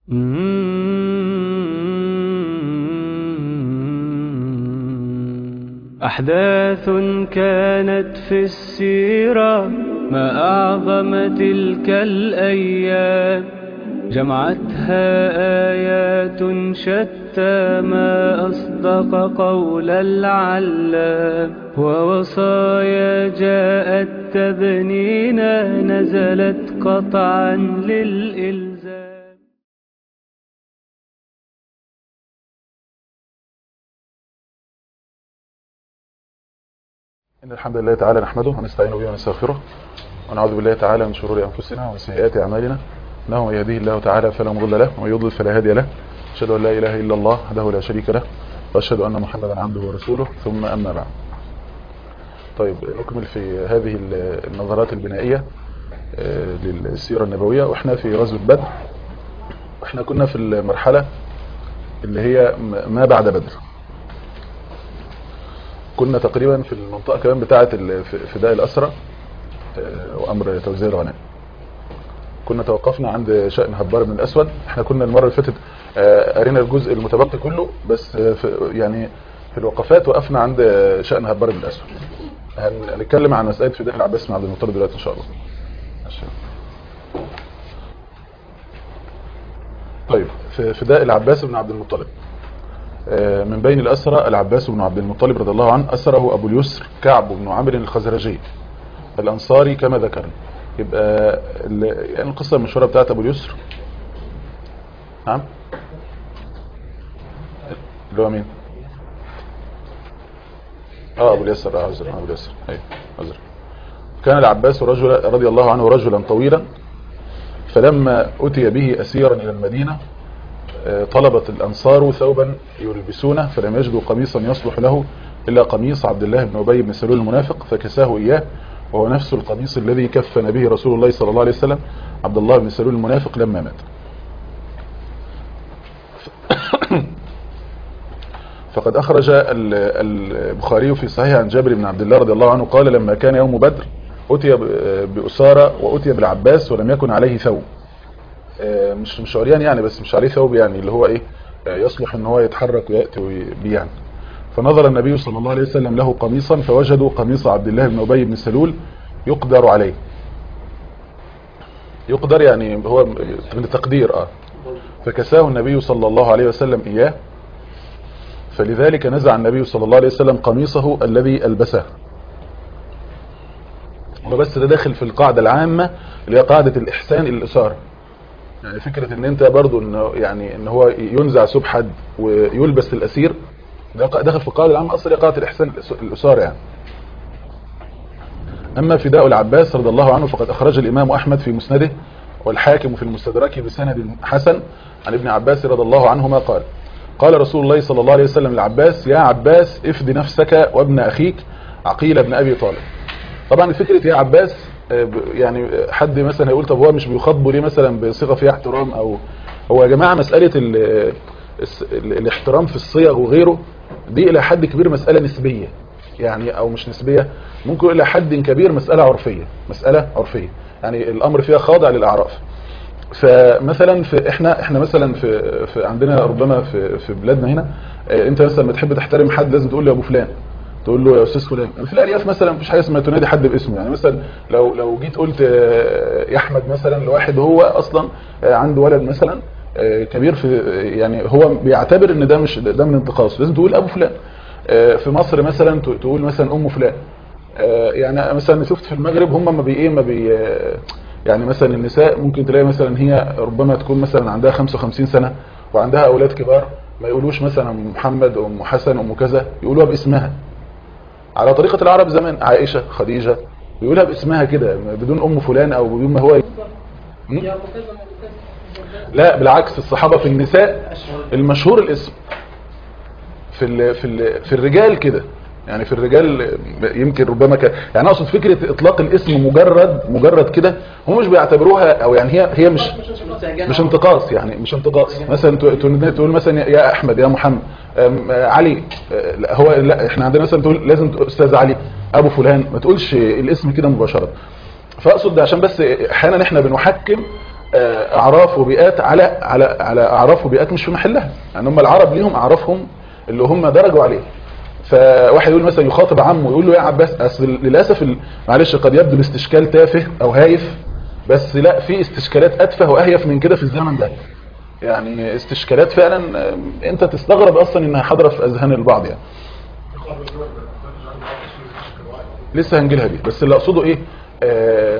أحداث كانت في السيرة ما أعظم تلك الأيام جمعتها آيات شتى ما أصدق قول العلام ووصايا جاءت تبنينا نزلت قطعا للإلزام إن الحمد لله تعالى نحمده ونستعين به ونستغفره ونعوذ بالله تعالى من شرور أنفسنا ومن سيئات أعمالنا إنه من يهديه الله تعالى فلا مضل له ومن يضلل فلا هادي له أشهد أن لا إله إلا الله وحده لا شريك له وأشهد أن محمدا عبده ورسوله ثم أما بعد طيب نكمل في هذه النظرات البنائية للسيرة النبوية وإحنا في غزوة بدر وإحنا كنا في المرحلة اللي هي ما بعد بدر كنا تقريبا في المنطقة كمان بتاعة فداء الأسرة وأمر توزيع الغنائم كنا توقفنا عند شأن هبار بن الأسود احنا كنا المرة اللي فاتت قرينا الجزء المتبقي كله بس في يعني في الوقفات وقفنا عند شأن هبار بن الأسود هنتكلم عن مسألة فداء العباس بن عبد المطلب دلوقتي إن شاء الله طيب في فداء العباس بن عبد المطلب من بين الأسرى العباس بن عبد المطلب رضي الله عنه أسره أبو اليسر كعب بن عمرو الخزرجي الأنصاري كما ذكرنا يبقى يعني القصة المشهورة بتاعت أبو اليسر نعم اللي هو مين اه أبو اليسر اه عذر أبو اليسر ايوه عذر كان العباس رجل رضي الله عنه رجلا طويلا فلما أتي به أسيرا إلى المدينة طلبت الأنصار ثوبا يلبسونه فلم يجدوا قميصا يصلح له إلا قميص عبد الله بن أبي بن سلول المنافق فكساه إياه وهو نفس القميص الذي كفن به رسول الله صلى الله عليه وسلم عبد الله بن سلول المنافق لما مات فقد أخرج البخاري في صحيح عن جابر بن عبد الله رضي الله عنه قال لما كان يوم بدر أتي بأسارة وأتي بالعباس ولم يكن عليه ثوب مش مش عريان يعني بس مش عليه ثوب يعني اللي هو ايه يصلح ان هو يتحرك ويأتي بيه يعني فنظر النبي صلى الله عليه وسلم له قميصا فوجدوا قميص عبد الله بن أبي بن سلول يقدر عليه يقدر يعني هو من تقدير اه فكساه النبي صلى الله عليه وسلم إياه فلذلك نزع النبي صلى الله عليه وسلم قميصه الذي ألبسه وبس ده داخل في القاعدة العامة اللي هي قاعدة الإحسان إلى الإثارة يعني فكرة ان انت برضو انه يعني ان هو ينزع سب حد ويلبس الاسير ده داخل في القاعدة العامة اصلا قاعدة الاحسان الاسارة يعني اما فداء العباس رضي الله عنه فقد اخرج الامام احمد في مسنده والحاكم في المستدرك بسند حسن عن ابن عباس رضي الله عنهما قال قال رسول الله صلى الله عليه وسلم للعباس يا عباس افد نفسك وابن اخيك عقيل بن ابي طالب طبعا فكرة يا عباس يعني حد مثلا يقول طب هو مش بيخاطبه ليه مثلا بصيغه فيها احترام او هو يا جماعه مساله ال ال الاحترام في الصيغ وغيره دي الى حد كبير مساله نسبيه يعني او مش نسبيه ممكن الى حد كبير مساله عرفيه مساله عرفيه يعني الامر فيها خاضع للاعراف فمثلا في احنا احنا مثلا في, في عندنا ربما في في بلادنا هنا انت مثلا لما تحب تحترم حد لازم تقول له يا ابو فلان تقول له يا استاذ فلان في الارياف مثلا مفيش حاجه اسمها تنادي حد باسمه يعني مثلا لو لو جيت قلت يا احمد مثلا لواحد هو اصلا عنده ولد مثلا كبير في يعني هو بيعتبر ان ده مش ده من انتقاص لازم تقول ابو فلان في مصر مثلا تقول مثلا ام فلان يعني مثلا شفت في المغرب هم ما بي ايه ما بي يعني مثلا النساء ممكن تلاقي مثلا هي ربما تكون مثلا عندها 55 سنه وعندها اولاد كبار ما يقولوش مثلا محمد ام حسن ام كذا يقولوها باسمها على طريقة العرب زمان عائشة خديجة بيقولها باسمها كده بدون ام فلان او بدون ما هو لا بالعكس الصحابة في النساء المشهور الاسم في ال في ال في الرجال كده يعني في الرجال يمكن ربما كان يعني اقصد فكره اطلاق الاسم مجرد مجرد كده هم مش بيعتبروها او يعني هي هي مش مش انتقاص يعني مش انتقاص مثلا تقول مثلا يا احمد يا محمد علي لا هو لا احنا عندنا مثلا تقول لازم استاذ علي ابو فلان ما تقولش الاسم كده مباشره فاقصد ده عشان بس احيانا احنا بنحكم آه، اعراف وبيئات على على على اعراف وبيئات مش في محلها يعني هم العرب ليهم اعرافهم اللي هم درجوا عليه فواحد يقول مثلا يخاطب عمه يقول له يا عباس اصل للاسف ال- معلش قد يبدو الاستشكال تافه او هايف بس لا في استشكالات اتفه واهيف من كده في الزمن ده يعني استشكالات فعلا آه، انت تستغرب اصلا انها حاضره في اذهان البعض يعني لسه هنجيلها دي بس اللي اقصده ايه آه،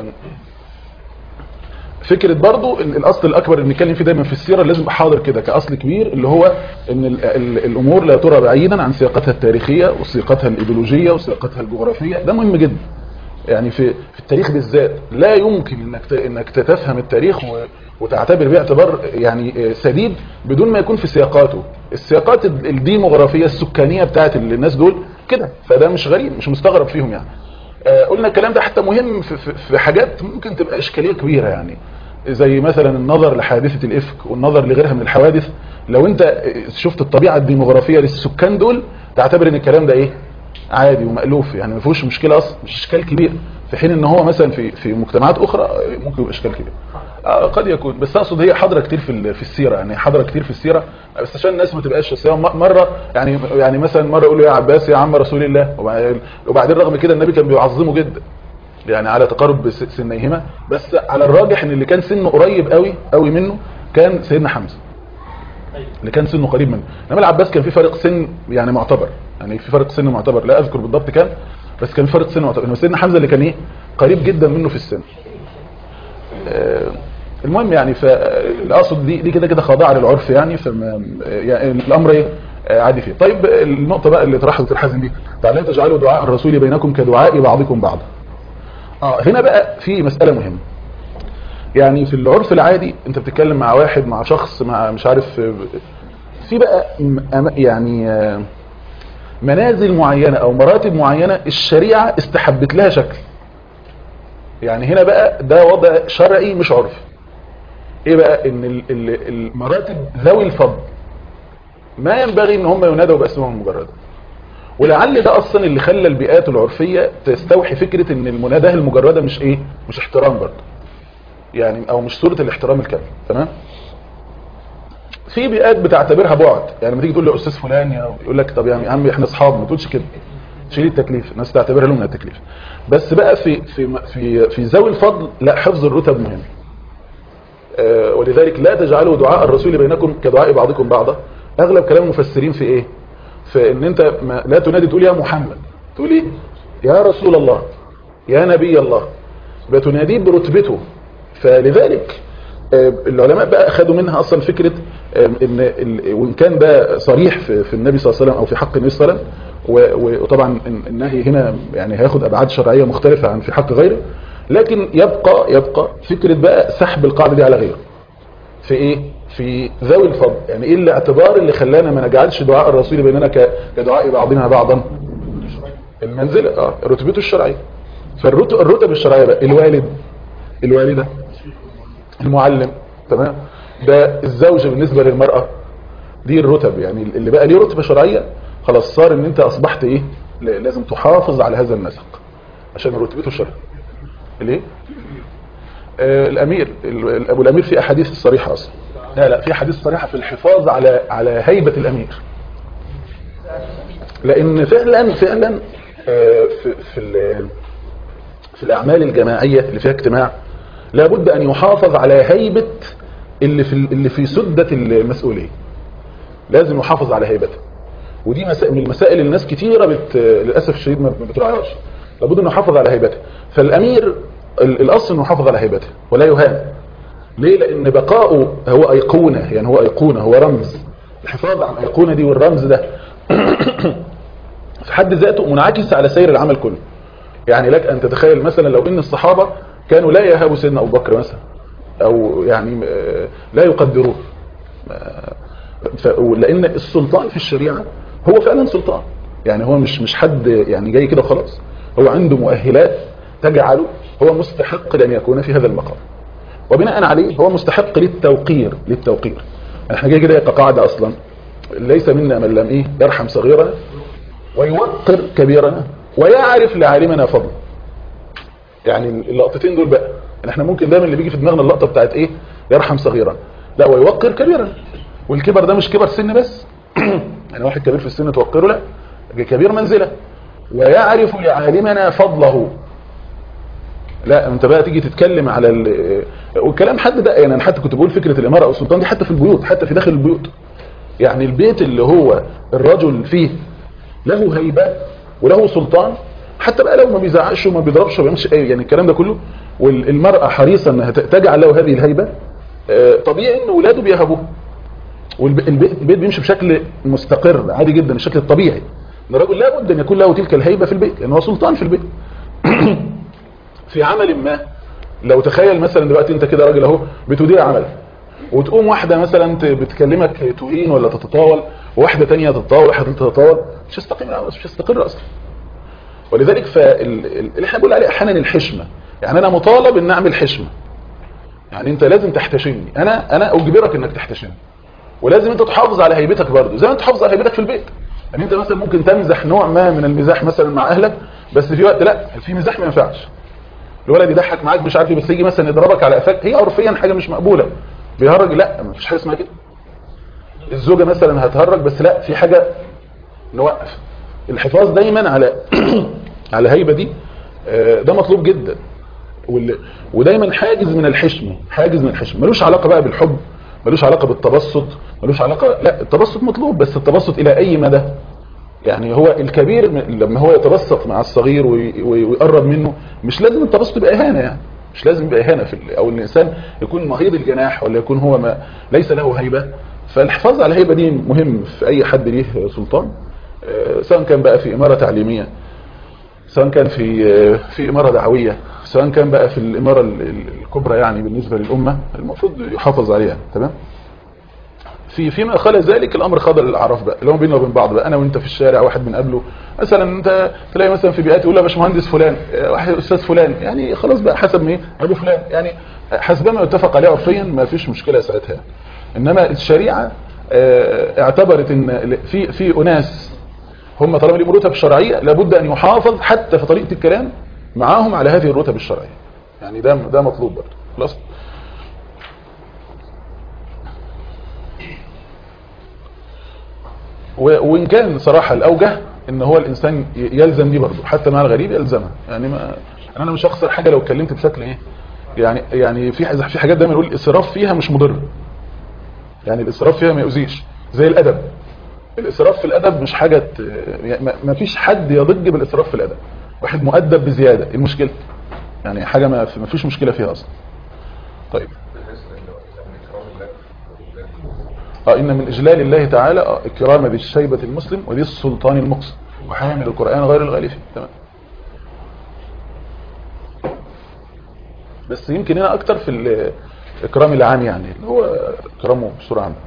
فكرة برضو ال- الاصل الاكبر اللي بنتكلم فيه دايما في السيرة لازم يبقى حاضر كده كاصل كبير اللي هو ان ال ال الامور لا ترى بعيدا عن سياقتها التاريخية وسياقتها الايديولوجية وسياقتها الجغرافية ده مهم جدا يعني في في التاريخ بالذات لا يمكن انك ت- انك تفهم التاريخ و- وتعتبر بيه اعتبار يعني سديد بدون ما يكون في سياقاته السياقات ال- الديموغرافيه السكانيه بتاعت الناس دول كده فده مش غريب مش مستغرب فيهم يعني آه، قلنا الكلام ده حتى مهم في, في, في حاجات ممكن تبقى اشكاليه كبيره يعني زي مثلا النظر لحادثه الافك والنظر لغيرها من الحوادث لو انت شفت الطبيعه الديموغرافيه للسكان دول تعتبر ان الكلام ده ايه عادي ومألوف يعني ما فيهوش مشكله اصلا مش اشكال كبير في حين ان هو مثلا في في مجتمعات اخرى ممكن يبقى اشكال كبير آه قد يكون بس اقصد هي حاضره كتير في ال- في السيره يعني حاضره كتير في السيره بس عشان الناس ما تبقاش سواء م- مره يعني يعني مثلا مره يقولوا يا عباس يا عم رسول الله وبعدين- وبعدين رغم كده النبي كان بيعظمه جدا يعني على تقارب س- سنيهما بس على الراجح ان اللي كان سنه قريب قوي قوي منه كان سيدنا حمزه اللي كان سنه قريب منه انما العباس كان في فرق سن يعني معتبر يعني في فرق سن معتبر لا اذكر بالضبط كام بس كان في فرق سن معتبر انما سيدنا حمزه اللي كان ايه قريب جدا منه في السن آه، المهم يعني فالاقصد دي دي كده كده خاضعه للعرف يعني فما يعني الامر ايه آه، عادي فيه طيب النقطه بقى اللي طرحها دكتور حازم دي تعالى تجعلوا دعاء الرسول بينكم كدعاء بعضكم بعضا اه هنا بقى في مساله مهمه يعني في العرف العادي انت بتتكلم مع واحد مع شخص مع مش عارف آه، في بقى م- أم- يعني آه، منازل معينة او مراتب معينة الشريعة استحبت لها شكل يعني هنا بقى ده وضع شرعي مش عرفي ايه بقى ان ال- ال- المراتب ذوي الفضل ما ينبغي ان هم ينادوا باسمهم المجرد ولعل ده اصلا اللي خلى البيئات العرفية تستوحي فكرة ان المناداه المجردة مش ايه مش احترام برضه يعني او مش صورة الاحترام الكامل تمام في بيئات بتعتبرها بعد يعني لما تيجي تقول له استاذ فلان يا- يقول لك طب يعني يا عم احنا اصحاب ما تقولش كده شيل التكليف الناس تعتبرها لهم من التكليف بس بقى في في في في ذوي الفضل لا حفظ الرتب مهم آه، ولذلك لا تجعلوا دعاء الرسول بينكم كدعاء بعضكم بعضا اغلب كلام المفسرين في ايه في ان انت ما لا تنادي تقول يا محمد تقول ايه يا رسول الله يا نبي الله بتناديه برتبته فلذلك آه، العلماء بقى خدوا منها اصلا فكره آه، ان ال- وان كان ده صريح في, في النبي صلى الله عليه وسلم او في حق النبي صلى الله عليه وسلم و- وطبعا ال- النهي هنا يعني هياخد ابعاد شرعيه مختلفه عن في حق غيره لكن يبقى يبقى فكره بقى سحب القاعده دي على غيره في ايه في ذوي الفضل يعني ايه الاعتبار اللي خلانا ما نجعلش دعاء الرسول بيننا ك- كدعاء بعضنا بعضا المنزله اه رتبته الشرعيه فالرتب الرتب الشرعيه بقى الوالد الوالده المعلم تمام ده الزوجة بالنسبة للمرأة دي الرتب يعني اللي بقى ليه رتبة شرعية خلاص صار ان انت اصبحت ايه ل- لازم تحافظ على هذا النسق عشان رتبته الشرعية ليه آه الامير ال- ابو الامير في احاديث صريحة اصلا لا لا في احاديث صريحة في الحفاظ على على هيبة الامير لان فعلا فعلا آه في في ال- في الأعمال الجماعية اللي فيها اجتماع لابد أن يحافظ على هيبة اللي في اللي في سدة المسؤولية لازم يحافظ على هيبته ودي مسائل من المسائل اللي الناس كتيرة بت... للأسف الشديد ما ما بتراعيهاش لابد أنه يحافظ على هيبته فالأمير ال- الأصل أنه يحافظ على هيبته ولا يهان ليه لأن بقاؤه هو أيقونة يعني هو أيقونة هو رمز الحفاظ على الأيقونة دي والرمز ده في حد ذاته منعكس على سير العمل كله يعني لك أن تتخيل مثلا لو إن الصحابة كانوا لا يهابوا سيدنا أبو بكر مثلا أو يعني آه، لا يقدروه آه، ف- لأن السلطان في الشريعة هو فعلا سلطان يعني هو مش مش حد يعني جاي كده وخلاص هو عنده مؤهلات تجعله هو مستحق لأن يكون في هذا المقام وبناء عليه هو مستحق للتوقير للتوقير احنا جاي كده كقاعدة أصلا ليس منا من لم إيه يرحم صغيرنا ويوقر كبيرنا ويعرف لعالمنا فضل يعني اللقطتين دول بقى إن احنا ممكن دايما اللي بيجي في دماغنا اللقطه بتاعت ايه يرحم صغيرا لا ويوقر كبيرا والكبر ده مش كبر سن بس يعني واحد كبير في السن توقره لا كبير منزلة ويعرف لعالمنا فضله لا انت بقى تيجي تتكلم على ال... والكلام حد ده يعني انا حتى كنت بقول فكرة الامارة او السلطان دي حتى في البيوت حتى في داخل البيوت يعني البيت اللي هو الرجل فيه له هيبة وله سلطان حتى بقى لو ما بيزعقش وما بيضربش وما بيعملش ايه يعني الكلام ده كله والمرأة حريصة انها تجعل له هذه الهيبة طبيعي ان ولاده بيهبوه والبيت بيمشي بشكل مستقر عادي جدا الشكل الطبيعي ان الرجل لابد ان يكون له تلك الهيبة في البيت لان هو سلطان في البيت في عمل ما لو تخيل مثلا دلوقتي انت كده راجل اهو بتدير عمل وتقوم واحدة مثلا بتكلمك تهين ولا تتطاول وواحدة تانية تتطاول واحدة تتطاول مش هستقيم مش هستقر اصلا ولذلك فاللي احنا بنقول عليه احيانا الحشمة يعني انا مطالب ان اعمل حشمة يعني انت لازم تحتشمني انا انا اجبرك انك تحتشمني ولازم انت تحافظ على هيبتك برضه زي ما انت تحافظ على هيبتك في البيت يعني انت مثلا ممكن تمزح نوع ما من المزاح مثلا مع اهلك بس في وقت لا في مزاح ما ينفعش الولد يضحك معاك مش عارف بس يجي مثلا يضربك على قفاك هي عرفيا حاجه مش مقبوله بيهرج لا ما فيش حاجه اسمها كده الزوجه مثلا هتهرج بس لا في حاجه نوقف الحفاظ دايما على على هيبه دي ده مطلوب جدا ودايما حاجز من الحشمه حاجز من الحشمه ملوش علاقه بقى بالحب ملوش علاقه بالتبسط ملوش علاقه لا التبسط مطلوب بس التبسط الى اي مدى يعني هو الكبير لما هو يتبسط مع الصغير ويقرب منه مش لازم التبسط يبقى اهانه يعني مش لازم يبقى اهانه في او الانسان يكون مهيض الجناح ولا يكون هو ما ليس له هيبه فالحفاظ على الهيبه دي مهم في اي حد ليه سلطان سواء كان بقى في اماره تعليميه سواء كان في في اماره دعويه سواء كان بقى في الاماره الكبرى يعني بالنسبه للامه المفروض يحافظ عليها تمام في فيما خلى ذلك الامر خاضع للاعراف بقى اللي هو بيننا وبين بعض بقى انا وانت في الشارع واحد من قبله مثلا انت تلاقي مثلا في بيئات يقول يا باشمهندس فلان واحد استاذ فلان يعني خلاص بقى حسب ما ايه ابو فلان يعني حسب ما يتفق عليه عرفيا ما فيش مشكله ساعتها انما الشريعه اعتبرت ان في في اناس هم طالما لهم رتب شرعيه لابد ان يحافظ حتى في طريقه الكلام معاهم على هذه الرتب الشرعيه يعني ده ده مطلوب برضه خلاص وإن كان صراحة الأوجه إن هو الإنسان يلزم دي برضه حتى مع الغريب يلزمها يعني ما أنا مش هخسر حاجة لو اتكلمت بشكل إيه يعني يعني في في حاجات دايما نقول الإسراف فيها مش مضر يعني الإسراف فيها ما يؤذيش زي الأدب الإسراف في الأدب مش حاجة يعني ما فيش حد يضج بالإسراف في الأدب واحد مؤدب بزيادة المشكلة يعني حاجة ما فيش مشكلة فيها أصلا طيب آه إن من إجلال الله تعالى آه إكرام ذي الشيبة المسلم وذي السلطان المقسم وحامل القرآن غير الغالي فيه تمام بس يمكن هنا أكتر في الإكرام العام يعني اللي هو إكرامه بصورة عامة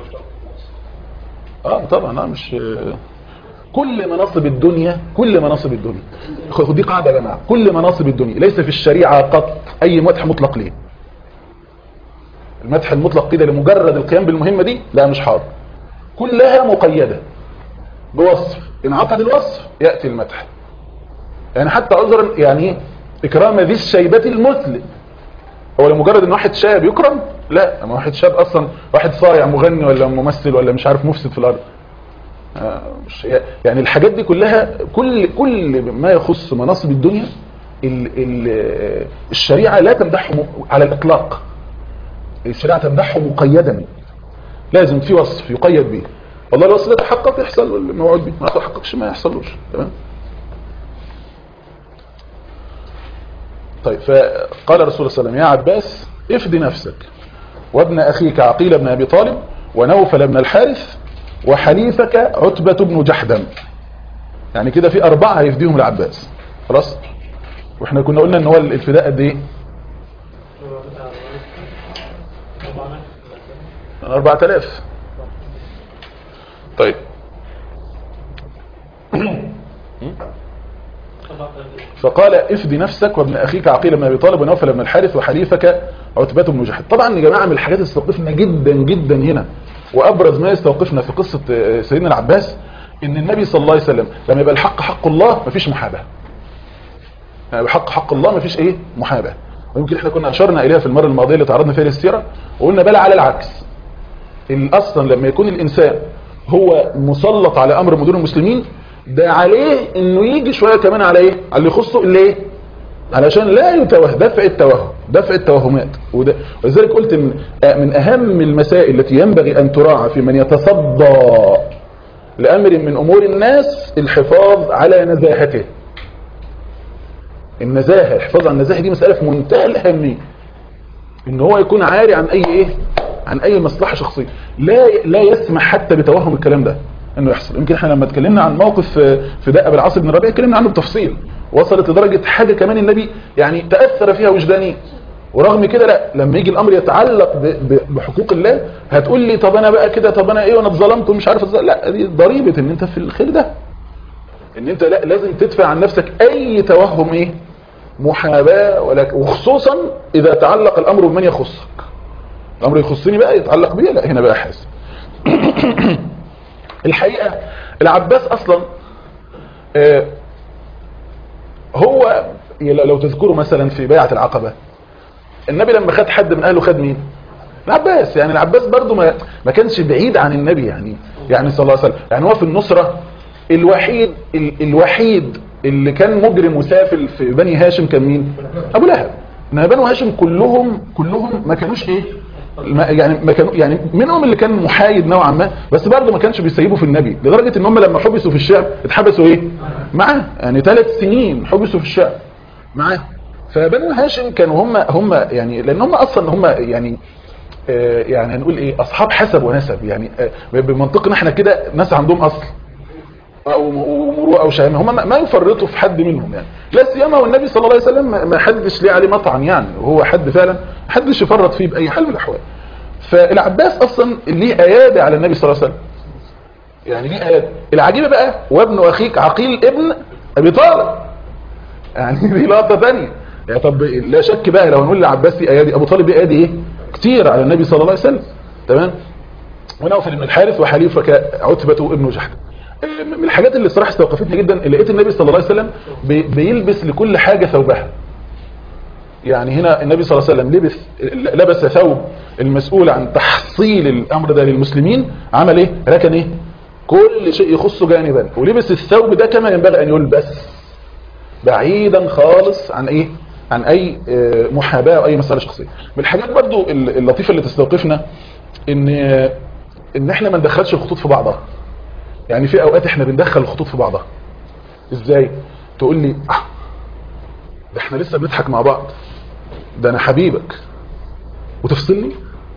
آه طبعا آه مش كل مناصب الدنيا كل مناصب الدنيا دي قاعدة يا جماعة كل مناصب الدنيا ليس في الشريعة قط أي مدح مطلق ليه المدح المطلق كده لمجرد القيام بالمهمة دي لا مش حاضر كلها مقيدة بوصف إن عقد الوصف يأتي المدح يعني حتى عذرا يعني إكرام ذي الشيبة المثل هو لمجرد ان واحد شاب يكرم لا ما واحد شاب اصلا واحد صايع مغني ولا ممثل ولا مش عارف مفسد في الارض آه مش يعني الحاجات دي كلها كل كل ما يخص مناصب الدنيا ال ال الشريعه لا تمدحه على الاطلاق الشريعه تمدحه مقيدا لازم في وصف يقيد به والله الوصف ده تحقق يحصل الموعود به ما تحققش ما يحصلوش تمام طيب فقال الرسول صلى الله عليه وسلم يا عباس افدي نفسك وابن أخيك عقيل بن أبي طالب ونوفل بن الحارث وحليفك عتبة بن جحدم يعني كده في أربعة هيفديهم العباس خلاص واحنا كنا قلنا ان هو الفداء قد ايه 4000 طيب فقال افدي نفسك وابن اخيك عقيل بن ابي طالب ونوفل بن الحارث وحليفك عتبة بن جحد طبعا يا جماعه من الحاجات اللي استوقفنا جدا جدا هنا وابرز ما يستوقفنا في قصه سيدنا العباس ان النبي صلى الله عليه وسلم لما يبقى الحق حق الله مفيش محاباه يعني بحق حق الله مفيش ايه محاباه ويمكن احنا كنا اشرنا اليها في المره الماضيه اللي تعرضنا فيها للسيره وقلنا بل على العكس اصلا لما يكون الانسان هو مسلط على امر مدير المسلمين ده عليه انه يجي شويه كمان على ايه على اللي يخصه اللي ايه علشان لا يتوهم دفع التوهم دفع التوهمات وده ولذلك قلت ان من اهم المسائل التي ينبغي ان تراعى في من يتصدى لامر من امور الناس الحفاظ على نزاهته النزاهه الحفاظ على النزاهه دي مساله في منتهى الاهميه ان هو يكون عاري عن اي ايه عن اي مصلحه شخصيه لا لا يسمح حتى بتوهم الكلام ده انه يحصل يمكن احنا لما اتكلمنا عن موقف فداء ابو العاص بن ربيعه اتكلمنا عنه بتفصيل وصلت لدرجه حاجه كمان النبي يعني تاثر فيها وجدانيا ورغم كده لا لما يجي الامر يتعلق بحقوق الله هتقول لي طب انا بقى كده طب انا ايه وانا اتظلمت ومش عارف اتظلم لا دي ضريبه ان انت في الخير ده ان انت لا لازم تدفع عن نفسك اي توهم ايه محاباه ولا وخصوصا اذا تعلق الامر بمن يخصك الامر يخصني بقى يتعلق بيا لا هنا بقى حاسب الحقيقه العباس اصلا آه هو لو تذكروا مثلا في بيعه العقبه النبي لما خد حد من اهله خد مين العباس يعني العباس برضو ما ما كانش بعيد عن النبي يعني يعني صلى الله عليه وسلم يعني هو في النصره الوحيد ال الوحيد اللي كان مجرم وسافل في بني هاشم كان مين ابو لهب ان بنو هاشم كلهم كلهم ما كانوش ايه ما يعني ما كانوا يعني منهم اللي كان محايد نوعا ما بس برضه ما كانش بيسيبوا في النبي لدرجه ان هم لما حبسوا في الشعب اتحبسوا ايه معاه يعني ثلاث سنين حبسوا في الشعب معاه فبنو هاشم كانوا هم هم يعني لان هم اصلا هم يعني آه يعني هنقول ايه اصحاب حسب ونسب يعني آه بمنطقنا احنا كده ناس عندهم اصل او مروءه او شهامه هم ما يفرطوا في حد منهم يعني لا سيما والنبي صلى الله عليه وسلم ما حدش ليه عليه مطعن يعني وهو حد فعلا ما حدش يفرط فيه باي حال من الاحوال فالعباس اصلا ليه ايادي على النبي صلى الله عليه وسلم يعني ليه ايادي العجيبه بقى وابن اخيك عقيل ابن ابي طالب يعني دي لقطه ثانيه يعني طب لا شك بقى لو نقول لعباس ليه ايادي ابو طالب ليه ايادي ايه كتير على النبي صلى الله عليه وسلم تمام ونوفل بن الحارث وحليفك عتبه ابن جحد من الحاجات اللي صراحه استوقفتني جدا لقيت النبي صلى الله عليه وسلم بيلبس لكل حاجه ثوبها يعني هنا النبي صلى الله عليه وسلم لبس لبس ثوب المسؤول عن تحصيل الامر ده للمسلمين عمل ايه ركن ايه كل شيء يخصه جانبا ولبس الثوب ده كما ينبغي ان يلبس بعيدا خالص عن ايه عن اي محاباه او اي مساله شخصيه من الحاجات برضو اللطيفه اللي تستوقفنا ان ان احنا ما ندخلش الخطوط في بعضها يعني في اوقات احنا بندخل الخطوط في بعضها ازاي تقول لي اه ده احنا لسه بنضحك مع بعض ده انا حبيبك وتفصلني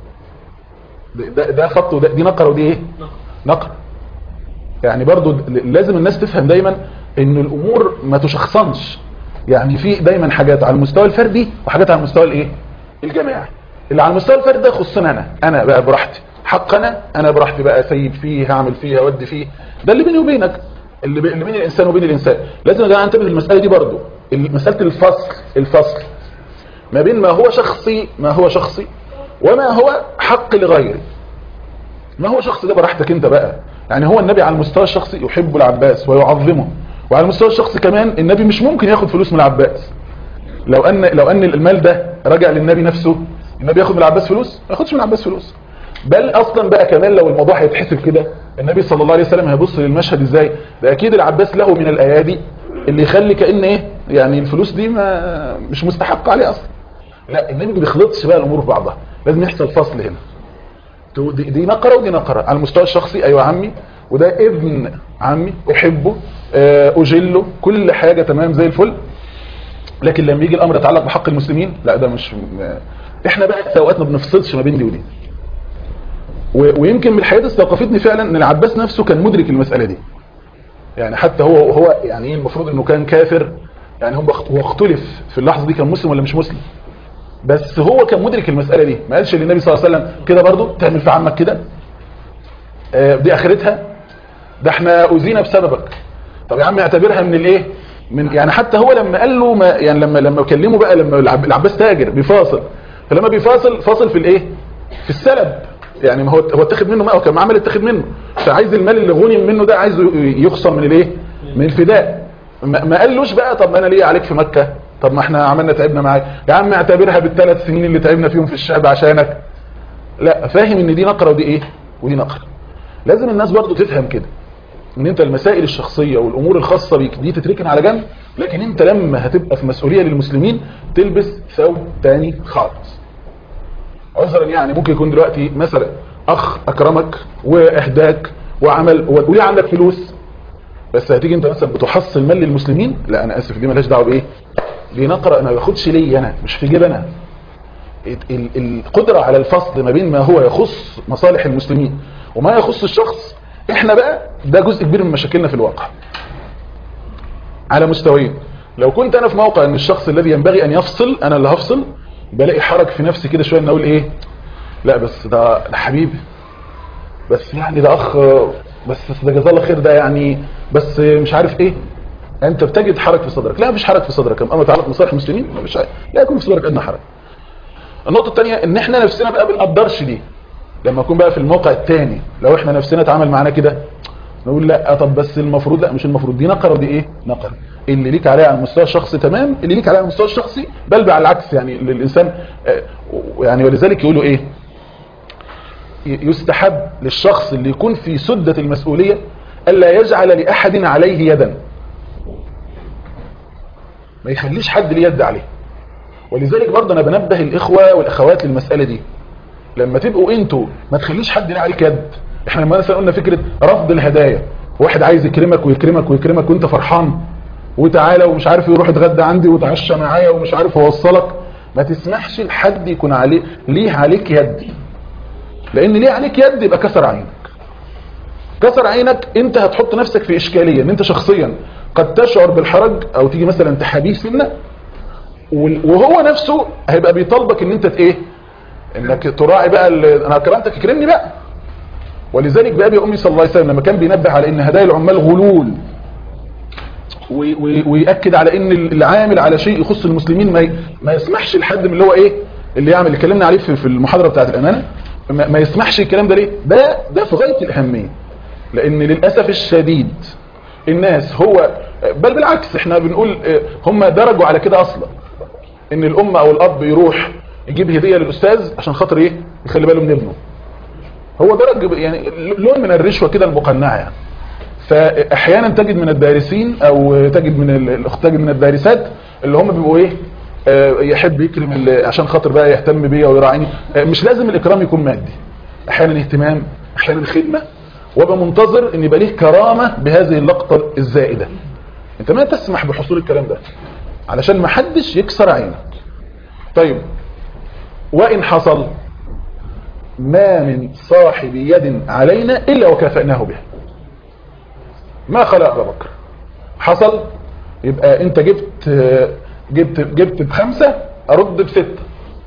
ده ده خط وده دي نقره ودي ايه نقره يعني برضو لازم الناس تفهم دايما ان الامور ما تشخصنش يعني في دايما حاجات على المستوى الفردي وحاجات على المستوى الايه الجماعي اللي على المستوى الفردي ده يخصني انا انا بقى براحتي حق انا انا براحتي بقى اسيب فيه هعمل فيه اودي فيه ده اللي بيني وبينك اللي, بي... اللي بين الانسان وبين الانسان لازم يا جماعه ننتبه للمساله دي برضو مساله الفصل الفصل ما بين ما هو شخصي ما هو شخصي وما هو حق لغيري ما هو شخصي ده براحتك انت بقى يعني هو النبي على المستوى الشخصي يحب العباس ويعظمه وعلى المستوى الشخصي كمان النبي مش ممكن ياخد فلوس من العباس لو ان لو ان المال ده رجع للنبي نفسه النبي ياخد من العباس فلوس ما ياخدش من العباس فلوس بل اصلا بقى كمان لو الموضوع هيتحسب كده النبي صلى الله عليه وسلم هيبص للمشهد ازاي ده اكيد العباس له من الايادي اللي يخلي كان ايه يعني الفلوس دي ما مش مستحق عليه اصلا لا النبي ما بيخلطش بقى الامور في بعضها لازم يحصل فصل هنا دي, دي نقره ودي نقره على المستوى الشخصي ايوه عمي وده ابن عمي احبه اجله كل حاجه تمام زي الفل لكن لما يجي الامر يتعلق بحق المسلمين لا ده مش احنا بقى في اوقات ما بنفصلش ما بين دي ودي ويمكن من الحاجات استوقفتني فعلا ان العباس نفسه كان مدرك المساله دي يعني حتى هو هو يعني ايه المفروض انه كان كافر يعني هو هو اختلف في اللحظه دي كان مسلم ولا مش مسلم بس هو كان مدرك المساله دي ما قالش للنبي صلى الله عليه وسلم كده برضه تعمل في عمك كده آه دي اخرتها ده احنا اذينا بسببك طب يا عم اعتبرها من الايه من يعني حتى هو لما قال له ما يعني لما لما كلمه بقى لما العباس تاجر بيفاصل فلما بيفاصل فاصل في الايه في السلب يعني ما هو هو اتاخد منه ما هو كان معاه مال اتاخد منه فعايز المال اللي غنم منه ده عايزه يخصم من الايه من الفداء ما قالوش بقى طب ما انا ليه عليك في مكه طب ما احنا عملنا تعبنا معاك يا عم اعتبرها بالثلاث سنين اللي تعبنا فيهم في الشعب عشانك لا فاهم ان دي نقره ودي ايه ودي نقره لازم الناس برضو تفهم كده ان انت المسائل الشخصيه والامور الخاصه بيك دي تتركن على جنب لكن انت لما هتبقى في مسؤوليه للمسلمين تلبس ثوب تاني خالص عذرا يعني ممكن يكون دلوقتي مثلا اخ اكرمك واهداك وعمل وليه عندك فلوس بس هتيجي انت مثلا بتحصل مال للمسلمين لا انا اسف دي مالهاش دعوه بايه دي نقرا ما باخدش لي انا مش في جيب انا ال- القدره على الفصل ما بين ما هو يخص مصالح المسلمين وما يخص الشخص احنا بقى ده جزء كبير من مشاكلنا في الواقع على مستويين لو كنت انا في موقع ان الشخص الذي ينبغي ان يفصل انا اللي هفصل بلاقي حرج في نفسي كده شويه ان اقول ايه لا بس ده ده حبيبي بس يعني ده اخ بس ده جزاه الله خير ده يعني بس مش عارف ايه انت بتجد حرج في صدرك لا مفيش حرج في صدرك اما تعلق بمصالح المسلمين مش لا يكون في صدرك ادنى حرج النقطه الثانيه ان احنا نفسنا بقى بنقدرش دي لما نكون بقى في الموقع الثاني لو احنا نفسنا اتعامل معانا كده نقول لا طب بس المفروض لا مش المفروض دي نقره ودي ايه نقره اللي ليك عليه على المستوى الشخصي تمام اللي ليك عليه على المستوى الشخصي بل بقى على العكس يعني الانسان آه، يعني ولذلك يقولوا ايه يستحب للشخص اللي يكون في سدة المسؤولية ألا يجعل لأحد عليه يدا ما يخليش حد ليه يد عليه ولذلك برضه أنا بنبه الإخوة والأخوات للمسألة دي لما تبقوا انتوا ما تخليش حد ليه عليك يد احنا لما مثلا قلنا فكرة رفض الهدايا واحد عايز يكرمك ويكرمك ويكرمك وانت فرحان وتعالى ومش عارف يروح يتغدى عندي وتعشى معايا ومش عارف اوصلك ما تسمحش لحد يكون عليه ليه عليك يد لان ليه عليك يد يبقى كسر عينك كسر عينك انت هتحط نفسك في اشكاليه ان انت شخصيا قد تشعر بالحرج او تيجي مثلا تحابيه سنه وال- وهو نفسه هيبقى بيطالبك ان انت ت- ايه انك تراعي بقى ال- انا كرمتك اكرمني بقى ولذلك بقى ابي امي صلى الله عليه وسلم لما كان بينبه على ان هدايا العمال غلول وي- وي- ويأكد على ان العامل على شيء يخص المسلمين ما ي- ما يسمحش لحد من اللي هو ايه اللي يعمل اللي اتكلمنا عليه في في المحاضره بتاعت الامانه ما ما يسمحش الكلام ده ليه ده ده في غايه الاهميه لان للاسف الشديد الناس هو بل بالعكس احنا بنقول اه، هم درجوا على كده اصلا ان الام او الاب يروح يجيب هديه للاستاذ عشان خاطر ايه يخلي باله من ابنه هو درج يعني لون من الرشوه كده المقنعه يعني فاحيانا تجد من الدارسين او تجد من ال- الاخت تجد من الدارسات اللي هم بيبقوا ايه آه، يحب يكرم ال- عشان خاطر بقى يهتم بيا ويراعيني آه، مش لازم الاكرام يكون مادي احيانا اهتمام احيانا خدمه وابقى منتظر ان يبقى ليه كرامه بهذه اللقطه الزائده انت ما تسمح بحصول الكلام ده علشان ما حدش يكسر عينك طيب وان حصل ما من صاحب يد علينا الا وكافأناه بها ما خلق ابا بكر حصل يبقى انت جبت جبت جبت بخمسه ارد بسته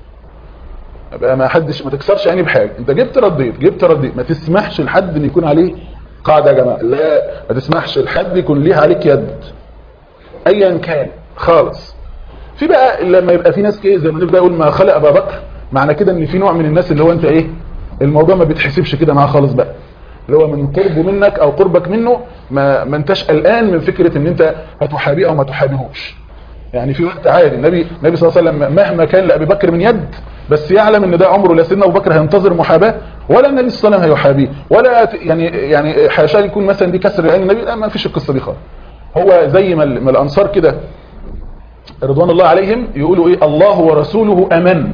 يبقى ما حدش ما تكسرش عيني بحاجه انت جبت رديت جبت رديت ما تسمحش لحد ان يكون عليه قاعده يا جماعه لا ما تسمحش لحد يكون ليه عليك يد ايا كان خالص في بقى لما يبقى في ناس كده زي ما نبدا يقول ما خلق ابا بكر معنى كده ان في نوع من الناس اللي هو انت ايه الموضوع ما بيتحسبش كده معاه خالص بقى اللي هو من قربه منك او قربك منه ما ما انتش قلقان من فكره ان انت هتحابيه او ما تحابيهوش يعني في وقت عادي النبي النبي صلى الله عليه وسلم مهما كان لابي بكر من يد بس يعلم ان ده عمره لا سيدنا ابو بكر هينتظر محاباه ولا النبي صلى الله عليه وسلم هيحابيه ولا ت- يعني يعني حاشا يكون مثلا دي كسر عين النبي لا ما فيش القصه دي خالص هو زي ما ال- ما الانصار كده رضوان الله عليهم يقولوا ايه الله ورسوله امن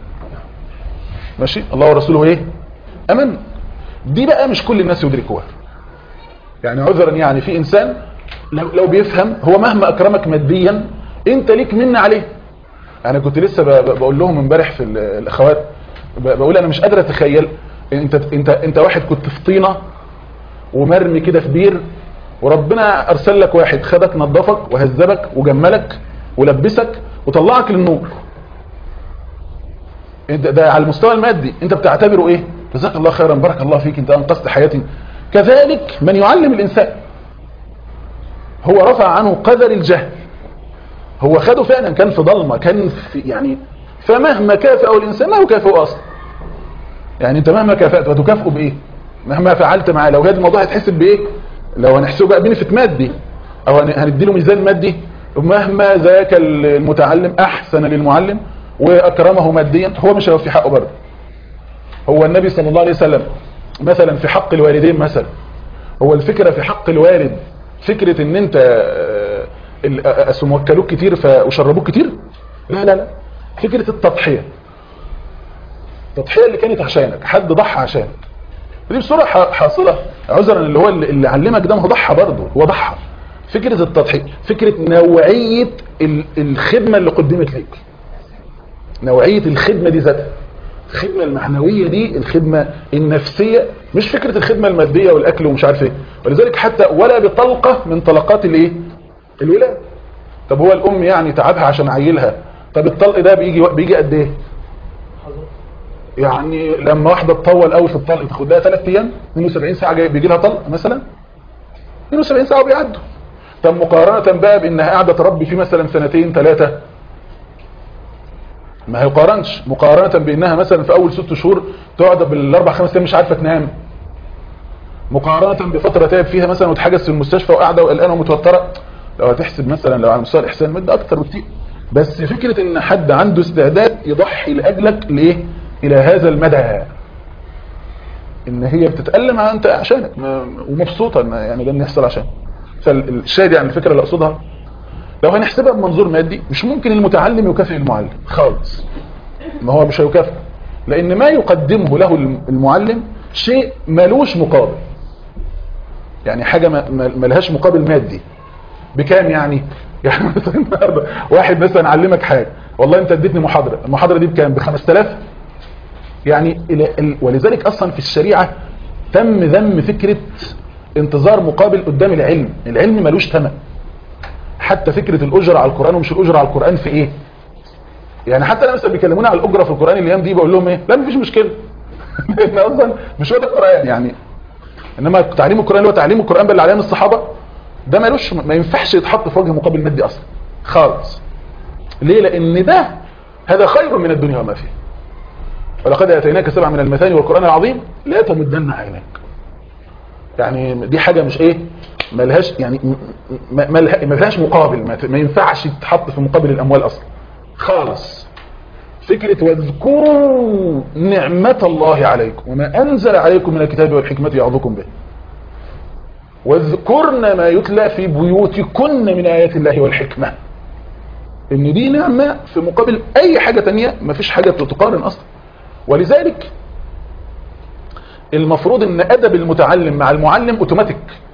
ماشي الله ورسوله ايه امن دي بقى مش كل الناس يدركوها يعني عذرا يعني في انسان لو, لو بيفهم هو مهما اكرمك ماديا انت ليك من عليه انا كنت لسه ب- ب- بقول لهم امبارح في ال- الاخوات ب- بقول انا مش قادر اتخيل انت انت انت واحد كنت في طينه ومرمي كده في بير وربنا ارسل لك واحد خدك نظفك وهذبك وجملك ولبسك وطلعك للنور انت ده على المستوى المادي انت بتعتبره ايه جزاك الله خيرا بارك الله فيك انت انقذت حياتي كذلك من يعلم الانسان هو رفع عنه قدر الجهل هو خده فعلا كان في ضلمه كان في يعني فمهما كافئه الانسان لا يكافئه اصلا يعني انت مهما كافأت وتكافئه بايه مهما فعلت معاه لو هذا الموضوع هيتحسب بايه لو هنحسبه بقى بنفت مادي او هن- هنديله ميزان مادي مهما ذاك المتعلم احسن للمعلم واكرمه ماديا هو مش هيوفي حقه برضه هو النبي صلى الله عليه وسلم مثلا في حق الوالدين مثلا هو الفكرة في حق الوالد فكرة ان انت وكلوك كتير وشربوك كتير لا لا لا فكرة التضحية التضحية اللي كانت عشانك حد ضحى عشانك دي بصورة حاصلة عذرا اللي هو اللي علمك ده ما هو ضحى برضه هو ضحى فكرة التضحية فكرة نوعية الخدمة اللي قدمت ليك نوعية الخدمة دي ذاتها الخدمة المعنوية دي الخدمة النفسية مش فكرة الخدمة المادية والأكل ومش عارف ايه ولذلك حتى ولا بطلقة من طلقات الايه الولاد طب هو الأم يعني تعبها عشان عيلها طب الطلق ده بيجي بيجي قد ايه يعني لما واحدة تطول قوي في الطلق تاخد لها 3 ايام 72 ساعة جاي بيجي لها طلق مثلا 72 ساعة بيعدوا طب مقارنة بقى بانها قاعدة تربي فيه مثلا سنتين ثلاثة ما هيقارنش مقارنة بانها مثلا في اول ست شهور تقعد بالاربع خمس ايام مش عارفة تنام مقارنة بفترة تعب فيها مثلا وتحجز في المستشفى وقاعدة وقلقانة ومتوترة لو هتحسب مثلا لو على مستوى الاحسان مدة اكتر بكتير بس فكرة ان حد عنده استعداد يضحي لاجلك ليه الى هذا المدى ان هي بتتألم انت عشانك ومبسوطة ان يعني ده اللي يحصل عشان فالشاهد يعني الفكرة اللي اقصدها لو هنحسبها بمنظور مادي مش ممكن المتعلم يكافئ المعلم خالص ما هو مش هيكافئ لان ما يقدمه له المعلم شيء ملوش مقابل يعني حاجة ما لهاش مقابل مادي بكام يعني يعني مثلا النهارده واحد مثلا علمك حاجة والله انت اديتني محاضرة المحاضرة دي بكام ب 5000 يعني ولذلك اصلا في الشريعة تم ذم فكرة انتظار مقابل قدام العلم العلم ملوش ثمن حتى فكرة الأجرة على القرآن ومش الأجرة على القرآن في إيه يعني حتى أنا مثلا بيكلموني على الأجرة في القرآن الأيام دي بقول لهم إيه لا مفيش مشكلة لأن أصلا مش هو ده القرآن يعني إنما تعليم القرآن اللي هو تعليم القرآن بل عليهم الصحابة ده ملوش ما ينفعش يتحط في وجه مقابل مادي أصلا خالص ليه لأن ده هذا خير من الدنيا وما فيه ولقد أتيناك سبع من المثاني والقرآن العظيم لا تمدن عينك يعني دي حاجة مش ايه ملهاش يعني ما لهاش مقابل ما ينفعش تتحط في مقابل الاموال اصلا خالص فكرة واذكروا نعمة الله عليكم وما انزل عليكم من الكتاب والحكمة يعظكم به واذكرن ما يتلى في بيوتكن من آيات الله والحكمة ان دي نعمة في مقابل اي حاجة تانية ما فيش حاجة بتتقارن اصلا ولذلك المفروض ان ادب المتعلم مع المعلم اوتوماتيك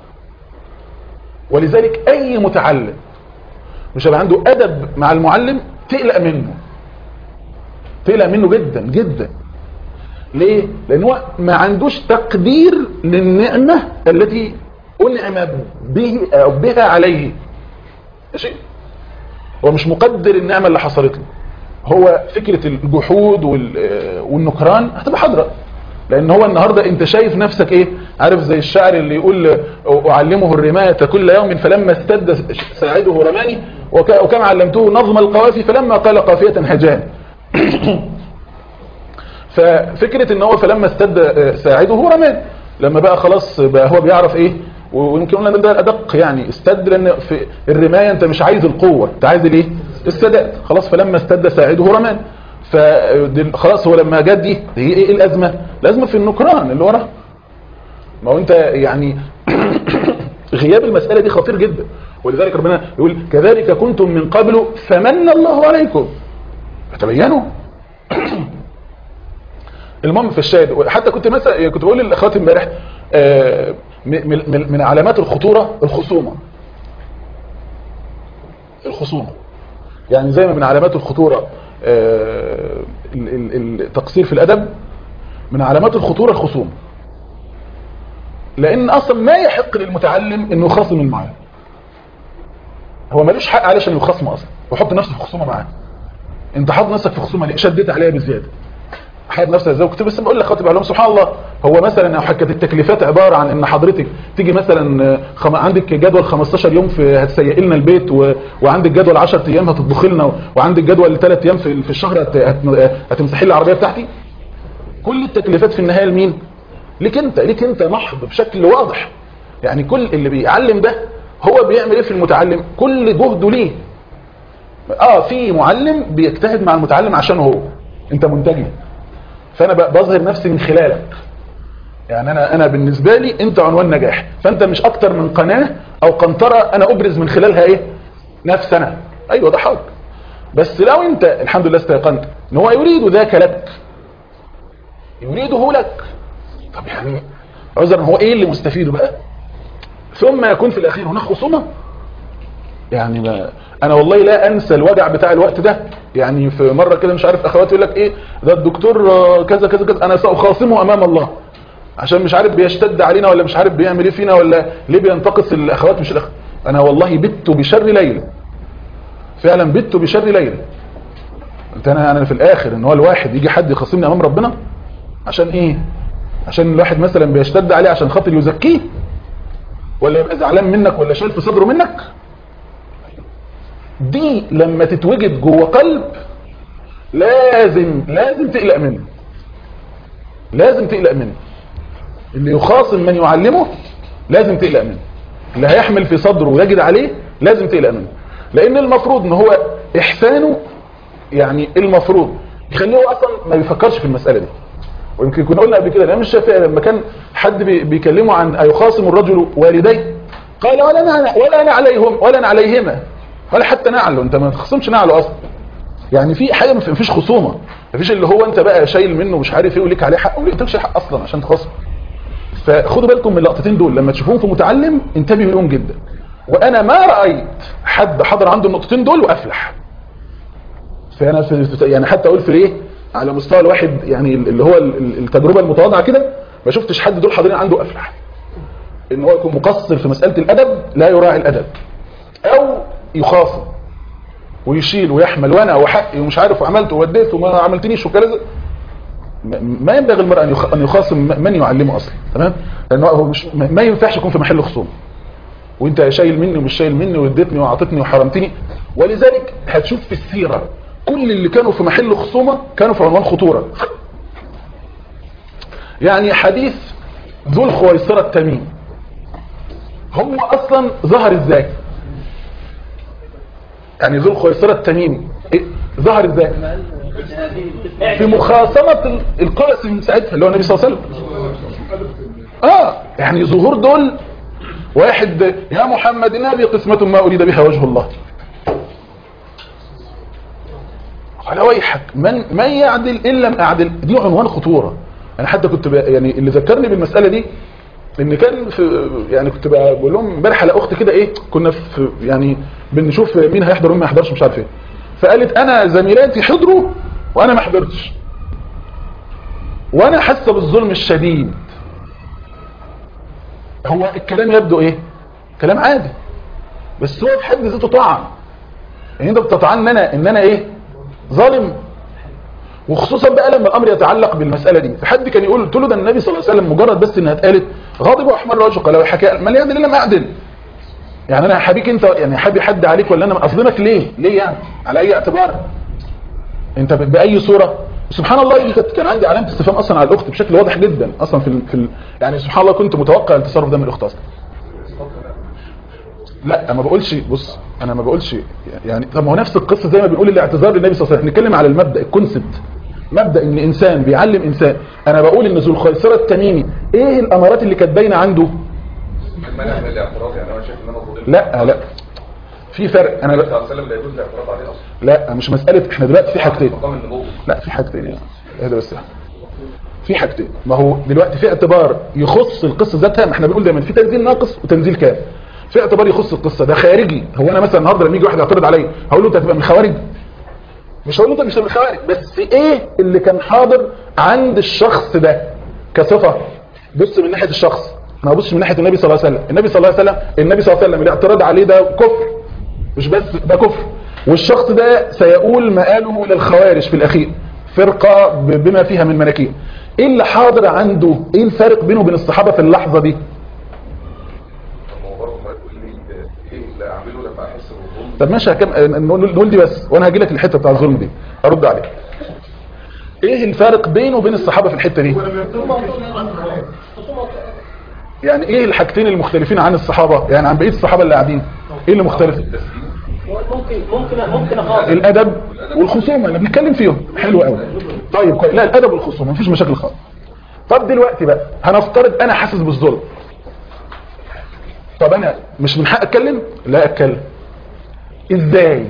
ولذلك اي متعلم مش هيبقى عنده ادب مع المعلم تقلق منه تقلق منه جدا جدا ليه لان هو ما عندوش تقدير للنعمة التي انعم به أو بها عليه ماشي هو مش مقدر النعمة اللي حصلت له هو فكرة الجحود والنكران هتبقى حاضرة لان هو النهاردة انت شايف نفسك ايه عارف زي الشاعر اللي يقول اعلمه الرماية كل يوم فلما استد ساعده رماني وكما علمته نظم القوافي فلما قال قافية هجان ففكرة ان هو فلما استد ساعده رمان لما بقى خلاص بقى هو بيعرف ايه ويمكن قلنا ده الادق يعني استد لان في الرماية انت مش عايز القوة انت عايز الايه السداد خلاص فلما استد ساعده رمان فخلاص هو لما جت دي هي ايه الازمه الازمه في النكران اللي وراه ما هو انت يعني غياب المساله دي خطير جدا ولذلك ربنا يقول كذلك كنتم من قبل فمن الله عليكم فتبينوا المهم في الشاهد حتى كنت مثلا كنت بقول للاخوات امبارح من من علامات الخطوره الخصومه الخصومه يعني زي ما من علامات الخطوره التقصير في الأدب من علامات الخطورة الخصوم لأن أصلا ما يحق للمتعلم أنه يخاصم المعلم هو ملوش حق عليه عشان يخاصم أصلا ويحط نفسه في خصومة معاه انت حاط نفسك في خصومة ليه شديت عليها بزيادة حاط نفسك ازاي كنت بس بقول لك لهم سبحان الله هو مثلا او كانت التكليفات عبارة عن ان حضرتك تيجي مثلا خم... عندك جدول 15 يوم في هتسيق لنا البيت و... وعندك جدول 10 ايام هتطبخ لنا وعندك جدول 3 ايام في, في الشهر هت... هت... هتمسحي لي العربيه بتاعتي كل التكليفات في النهايه لمين ليك انت ليك انت محض بشكل واضح يعني كل اللي بيعلم ده هو بيعمل ايه في المتعلم كل جهده ليه اه في معلم بيجتهد مع المتعلم عشان هو انت منتجي فانا ب- بظهر نفسي من خلالك يعني انا انا بالنسبه لي انت عنوان نجاح فانت مش اكتر من قناه او قنطره انا ابرز من خلالها ايه نفس انا ايوه ده حق بس لو انت الحمد لله استيقنت ان هو يريد ذاك لك يريده لك طب يعني عذرا هو ايه اللي مستفيده بقى ثم يكون في الاخير هناك خصومه يعني ما انا والله لا انسى الوجع بتاع الوقت ده يعني في مره كده مش عارف اخواتي يقول لك ايه ده الدكتور آه، كذا كذا كذا انا ساخاصمه امام الله عشان مش عارف بيشتد علينا ولا مش عارف بيعمل ايه فينا ولا ليه بينتقص الاخوات مش الاخ انا والله بت بشر ليل فعلا بت بشر ليل قلت انا انا في الاخر ان هو الواحد يجي حد يخاصمني امام ربنا عشان ايه عشان الواحد مثلا بيشتد عليه عشان خاطر يزكيه ولا يبقى زعلان منك ولا شايل في صدره منك دي لما تتوجد جوه قلب لازم لازم تقلق منه لازم تقلق منه اللي يخاصم من يعلمه لازم تقلق منه اللي هيحمل في صدره ويجد عليه لازم تقلق منه لان المفروض ان هو احسانه يعني المفروض يخليه هو اصلا ما بيفكرش في المساله دي ويمكن كنا قلنا قبل كده الامام الشافعي لما كان حد بي- بيكلمه عن ايخاصم الرجل والديه قال ولا انا ولا انا عليهم ولا انا عليهما ولا حتى نعله انت ما تخصمش نعله اصلا يعني في حاجه ما فيش خصومه ما فيش اللي هو انت بقى شايل منه مش عارف ايه وليك عليه حق وليك مالكش حق اصلا عشان تخصم فخدوا بالكم من اللقطتين دول لما تشوفوهم في متعلم انتبهوا لهم جدا وانا ما رايت حد حضر عنده النقطتين دول وافلح فانا في في- يعني حتى اقول في ايه على مستوى الواحد يعني اللي هو ال- ال- التجربه المتواضعه كده ما شفتش حد دول حاضرين عنده افلح ان هو يكون مقصر في مساله الادب لا يراعي الادب او يخاصم ويشيل ويحمل وانا وحقي ومش عارف وعملت ووديت وما عملتنيش وكذا ما- ما ينبغي المرء ان يخ- ان يخاصم من يعلمه اصلا تمام لانه هو مش ما ما ينفعش يكون في محل خصوم وانت شايل مني ومش شايل مني واديتني وعطتني وحرمتني ولذلك هتشوف في السيره كل اللي كانوا في محل خصومه كانوا في عنوان خطوره يعني حديث ذو الخويصره التميم هو اصلا ظهر ازاي يعني ذو الخويصره التميمي إيه؟ ظهر ازاي في مخاصمه ال- القاسم ساعتها اللي هو النبي صلى الله عليه وسلم اه يعني ظهور دول واحد يا محمد إن هذه قسمة ما أريد بها وجه الله قال ويحك من من يعدل إن لم أعدل دي عنوان خطورة أنا حتى كنت ب- يعني اللي ذكرني بالمسألة دي ان كان في يعني كنت بقول لهم امبارح على اخت كده ايه كنا في يعني بنشوف مين هيحضر ومين ما يحضرش مش عارف ايه فقالت انا زميلاتي حضروا وانا ما حضرتش وانا حاسه بالظلم الشديد هو الكلام يبدو ايه كلام عادي بس هو في حد ذاته طعن يعني انت بتطعن انا ان انا ايه ظالم وخصوصا بقى لما الامر يتعلق بالمساله دي في حد كان يقول قلت له ده النبي صلى الله عليه وسلم مجرد بس انها اتقالت غاضب واحمر وجهه قال وحكى ما لي يعدل الا ما اعدل يعني انا حبيك انت يعني حابي حد عليك ولا انا اظلمك ليه ليه يعني على اي اعتبار انت ب- باي صوره سبحان الله دي كانت- كان عندي علامه استفهام اصلا على الاخت بشكل واضح جدا اصلا في ال... في ال... يعني سبحان الله كنت متوقع التصرف ده من الاخت اصلا لا ما بقولش بص انا ما بقولش يعني طب ما هو نفس القصه زي ما بنقول الاعتذار للنبي صلى الله عليه وسلم نتكلم على المبدا الكونسبت مبدا ان انسان بيعلم انسان انا بقول ان ذو الخيصره التميمي ايه الامارات اللي كانت باينه عنده المنع من الاعتراض يعني انا شايف ان انا ظلمت لا لا في فرق انا النبي لا, صلى الله عليه وسلم لا يجوز الاعتراض عليه اصلا لا مش مساله احنا دلوقتي في حاجتين مقام النبوه لا في حاجتين يعني اهدى بس في حاجتين ما هو دلوقتي في اعتبار يخص القصه ذاتها ما احنا بنقول دايما في تنزيل ناقص وتنزيل كامل في اعتبار يخص القصه ده خارجي هو انا مثلا النهارده لما يجي واحد يعترض عليا هقول له انت هتبقى من الخوارج مش هقول له انت مش من الخوارج بس ايه اللي كان حاضر عند الشخص ده كصفه بص من ناحيه الشخص ما بصش من ناحيه النبي صلى الله عليه وسلم الني صلى الله عليه وسلم النبي صلى الله عليه وسلم الاعتراض عليه ده كفر مش بس ده كفر والشخص ده سيقول مآله للخوارج في الأخير فرقة ب- بما فيها من مناكير ايه اللي حاضر عنده ايه الفرق بينه وبين الصحابة في اللحظة دي طب ما هو برضه ما تقول لي ايه اللي اعمله لما احس بالظلم طب ماشي هكم... نقول نقول دي بس وانا هجي لك الحتة بتاع الظلم دي ارد عليك ايه الفرق بينه وبين الصحابة في الحتة دي يعني ايه الحاجتين المختلفين عن الصحابة يعني عن بقية الصحابة اللي قاعدين ايه اللي مختلف التسليم ممكن ممكن ممكن اخاطر الادب والخصومه اللي بنتكلم فيهم حلو قوي طيب كويس لا الادب والخصومه مفيش مشاكل خالص طب دلوقتي بقى هنفترض انا حاسس بالظلم طب انا مش من حق اتكلم لا اتكلم ازاي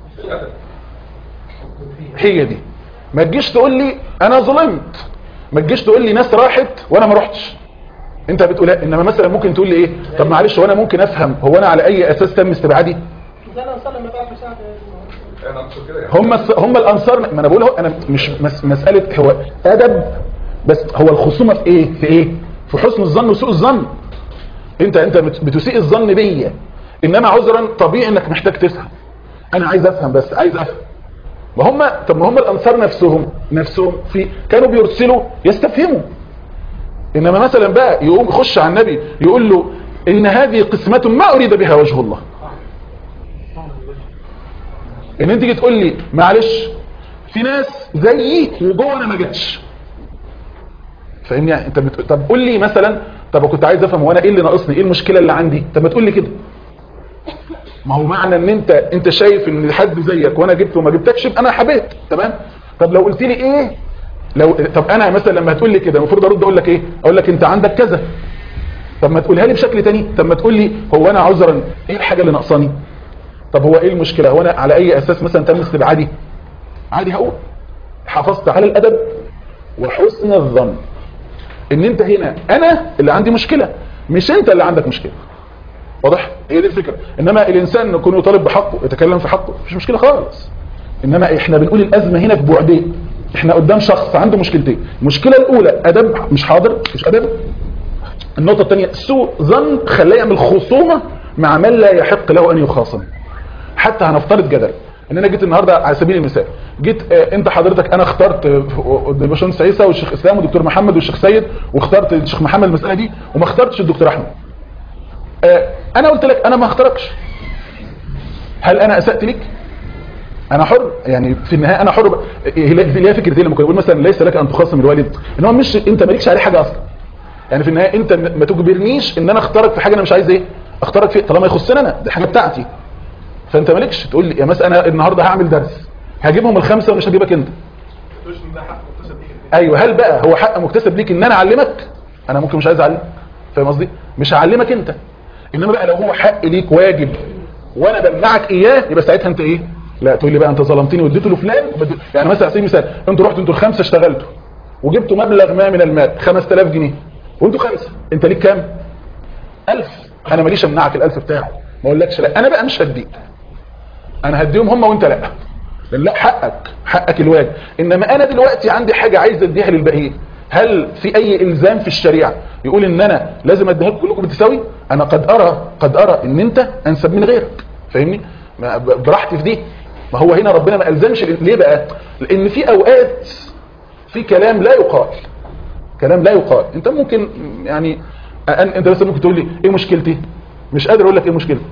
هي دي ما تجيش تقول لي انا ظلمت ما تجيش تقول لي ناس راحت وانا ما رحتش انت بتقول لا انما مثلا ممكن تقول لي ايه طب معلش وانا ممكن افهم هو انا على اي اساس تم استبعادي زي الانصار لما بعت مساعده انا اقصد كده يعني هم الس- هم الانصار ما انا بقول اهو انا مش مس مساله هو ادب بس هو الخصومه في ايه في ايه في حسن الظن وسوء الظن انت انت بت- بتسيء الظن بيا انما عذرا طبيعي انك محتاج تفهم انا عايز افهم بس عايز افهم ما هم طب ما هم الانصار نفسهم نفسهم في كانوا بيرسلوا يستفهموا انما مثلا بقى يقوم يخش على النبي يقول له ان هذه قسمه ما اريد بها وجه الله ان انت تيجي تقول لي معلش في ناس زيي وجوه انا ما جاتش فاهمني يعني انت بت... طب قول لي مثلا طب كنت عايز افهم هو انا ايه اللي ناقصني ايه المشكله اللي عندي طب ما تقول لي كده ما هو معنى ان انت انت شايف ان حد زيك وانا جبت وما جبتكش يبقى انا حبيت تمام طب لو قلت لي ايه لو طب انا مثلا لما هتقول لي كده المفروض ارد اقول لك ايه اقول لك انت عندك كذا طب ما تقولها لي بشكل تاني طب ما تقول لي هو انا عذرا ايه الحاجه اللي ناقصاني طب هو ايه المشكله هو انا على اي اساس مثلا تم استبعادي عادي هقول حافظت على الادب وحسن الظن ان انت هنا انا اللي عندي مشكله مش انت اللي عندك مشكله واضح هي دي الفكره انما الانسان يكون يطالب بحقه يتكلم في حقه مفيش مشكله خالص انما احنا بنقول الازمه هنا في بعدين احنا قدام شخص عنده مشكلتين المشكله الاولى ادب مش حاضر مش ادب النقطه الثانيه سوء ظن خلاه يعمل خصومه مع من لا يحق له ان يخاصم حتى هنفترض جدل ان انا جيت النهارده على سبيل المثال جيت آه، انت حضرتك انا اخترت آه، الباشمهندس عيسى والشيخ اسلام والدكتور محمد والشيخ سيد واخترت الشيخ محمد المساله دي وما اخترتش الدكتور احمد آه، انا قلت لك انا ما اختاركش هل انا اسات ليك انا حر يعني في النهايه انا حر ب- هي هي فكره ايه لما كنا بنقول مثلا ليس لك ان تخاصم الوالد ان هو مش انت مالكش عليه حاجه اصلا يعني في النهايه انت م- ما تجبرنيش ان انا اختارك في حاجه انا مش عايز ايه اختارك في طالما يخصني انا دي حاجه بتاعتي فانت مالكش تقول لي يا مثلا انا النهارده هعمل درس هجيبهم الخمسه ومش هجيبك انت ايوه هل بقى هو حق مكتسب ليك ان انا اعلمك انا ممكن مش عايز اعلمك فاهم قصدي مش هعلمك انت انما بقى لو هو حق ليك واجب وانا بمنعك اياه يبقى ساعتها انت ايه لا تقول لي بقى انت ظلمتني واديته لفلان وبد- يعني مثلا على سبيل المثال انتوا رحتوا انتوا الخمسه اشتغلتوا وجبتوا مبلغ ما من المال 5000 جنيه وانتوا خمسه انت ليك كام 1000 انا ماليش امنعك ال1000 بتاعه ما اقولكش لا انا بقى مش هديك انا هديهم هم وانت لا لان لا حقك حقك الواجب انما انا دلوقتي عندي حاجه عايز اديها للباقيين هل في اي الزام في الشريعه يقول ان انا لازم اديها لكم كلكم بالتساوي انا قد ارى قد ارى ان انت انسب من غيرك فاهمني ما- ب- براحتي في دي ما هو هنا ربنا ما الزمش ليه بقى لان في اوقات في كلام لا يقال كلام لا يقال انت ممكن يعني أن- انت بس ممكن تقول لي ايه مشكلتي مش قادر اقول لك ايه مشكلتي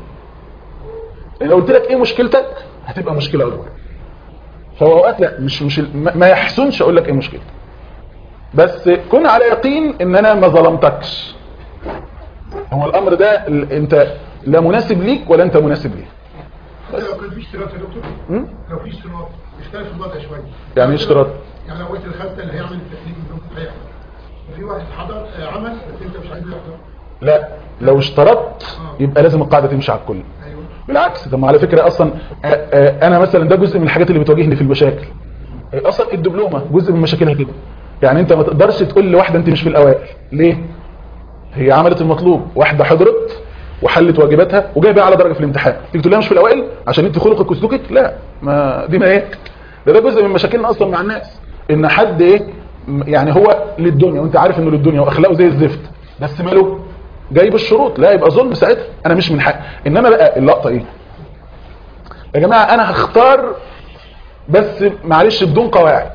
لو قلت لك ايه مشكلتك هتبقى مشكله اكبر فهو اوقات لا مش مش ما ما يحسنش اقول لك ايه مشكلتك بس كن على يقين ان انا ما ظلمتكش هو الامر ده ال- انت لا مناسب ليك ولا انت مناسب ليه حتى لو كان في اشتراط يا دكتور م? لو في اشتراط يختلف الوضع شويه يعني ايه اشتراط يعني لو قلت الخمسه اللي هيعمل التكليف منهم هيحضر وفي واحد حضر آه، عمل بس انت مش عايزه يحضر لا لو اشترطت يبقى لازم القاعده تمشي على الكل ايوه بالعكس طب ما على فكره اصلا آه، آه، انا مثلا ده جزء من الحاجات اللي بتواجهني في المشاكل آه، اصلا الدبلومه جزء من مشاكلها كده يعني انت ما تقدرش تقول لواحده انت مش في الاوائل ليه هي عملت المطلوب واحده حضرت وحلت واجباتها وجايبه اعلى درجه في الامتحان تيجي تقول لها مش في الاوائل عشان انت خلقك وسلوكك لا ما دي ما ايه ده ده جزء من مشاكلنا اصلا مع الناس ان حد ايه م- يعني هو للدنيا وانت عارف انه للدنيا واخلاقه زي الزفت بس ماله جايب الشروط لا يبقى ظلم ساعتها انا مش من حق انما بقى اللقطه ايه يا جماعه انا هختار بس معلش بدون قواعد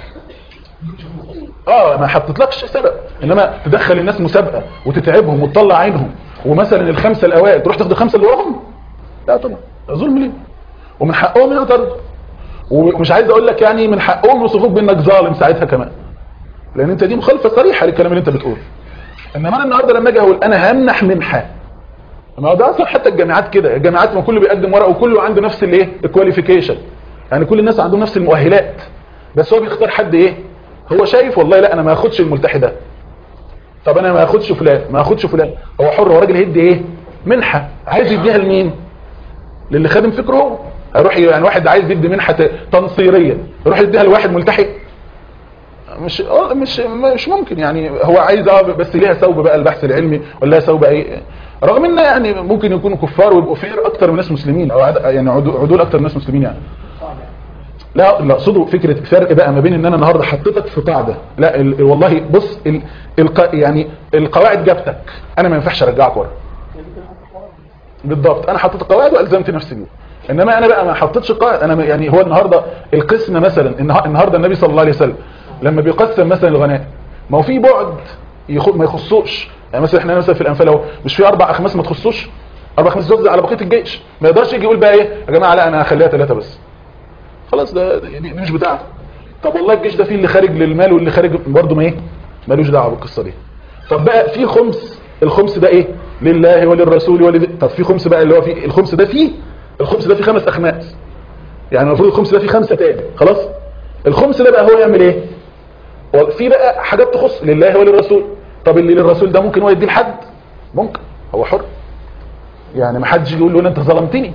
اه ما حطيتلكش سبب انما تدخل الناس مسابقه وتتعبهم وتطلع عينهم ومثلا الخمسه الاوائل تروح تاخد الخمسه اللي وراهم لا طبعا ده ظلم ليه ومن حقهم يعترضوا ومش عايز اقول لك يعني من حقهم يوصفوك بانك ظالم ساعتها كمان لان انت دي مخالفه صريحه للكلام اللي انت بتقوله انما انا النهارده لما اجي اقول انا همنح منحه ما هو ده اصلا حتى الجامعات كده الجامعات ما كله بيقدم ورق وكله عنده نفس الايه الكواليفيكيشن يعني كل الناس عندهم نفس المؤهلات بس هو بيختار حد ايه هو شايف والله لا انا ما اخدش الملتحي ده طب انا ما اخدش فلان ما اخدش فلان هو حر هو راجل هيدي ايه منحه عايز يديها لمين للي خادم فكره هو هيروح يعني واحد عايز يدي منحه تنصيريه يروح يديها لواحد ملتحي مش آه مش مش ممكن يعني هو عايز اه بس ليها ثوب بقى البحث العلمي ولا ليها ثوب ايه رغم ان يعني ممكن يكونوا كفار ويبقوا فير اكتر من ناس مسلمين او عد- يعني عدو- عدول اكتر من ناس مسلمين يعني لا لا اقصده فكره فرق بقى ما بين ان انا النهارده حطيتك في قاعده لا ال والله بص ال الق يعني القواعد جابتك انا ما ينفعش ارجعك ورا بالضبط انا حطيت قواعد والزمت نفسي بيها انما انا بقى ما حطيتش قواعد انا ما- يعني هو النهارده القسم مثلا النها- النهارده النبي صلى الله عليه وسلم لما بيقسم مثلا الغنائم ما هو في بعد يخ- ما يخصوش يعني مثلا احنا مثلا في الانفال اهو مش في اربع اخماس ما تخصوش اربع اخماس توزع على بقيه الجيش ما يقدرش يجي يقول بقى ايه يا جماعه لا انا هخليها ثلاثه بس خلاص ده ده- يعني دي مش بتاعته طب والله الجيش ده فيه اللي خارج للمال واللي خارج برضه ما ايه ملوش دعوه بالقصه دي طب بقى في خمس الخمس ده ايه لله وللرسول ولذ... طب في خمس بقى اللي هو فيه الخمس ده فيه الخمس ده فيه خمس اخماس يعني المفروض الخمس ده فيه خمسه تاني خلاص الخمس ده بقى هو يعمل ايه في بقى حاجات تخص لله وللرسول طب اللي للرسول ده ممكن هو يديه لحد ممكن هو حر يعني ما حدش يقول له انت ظلمتني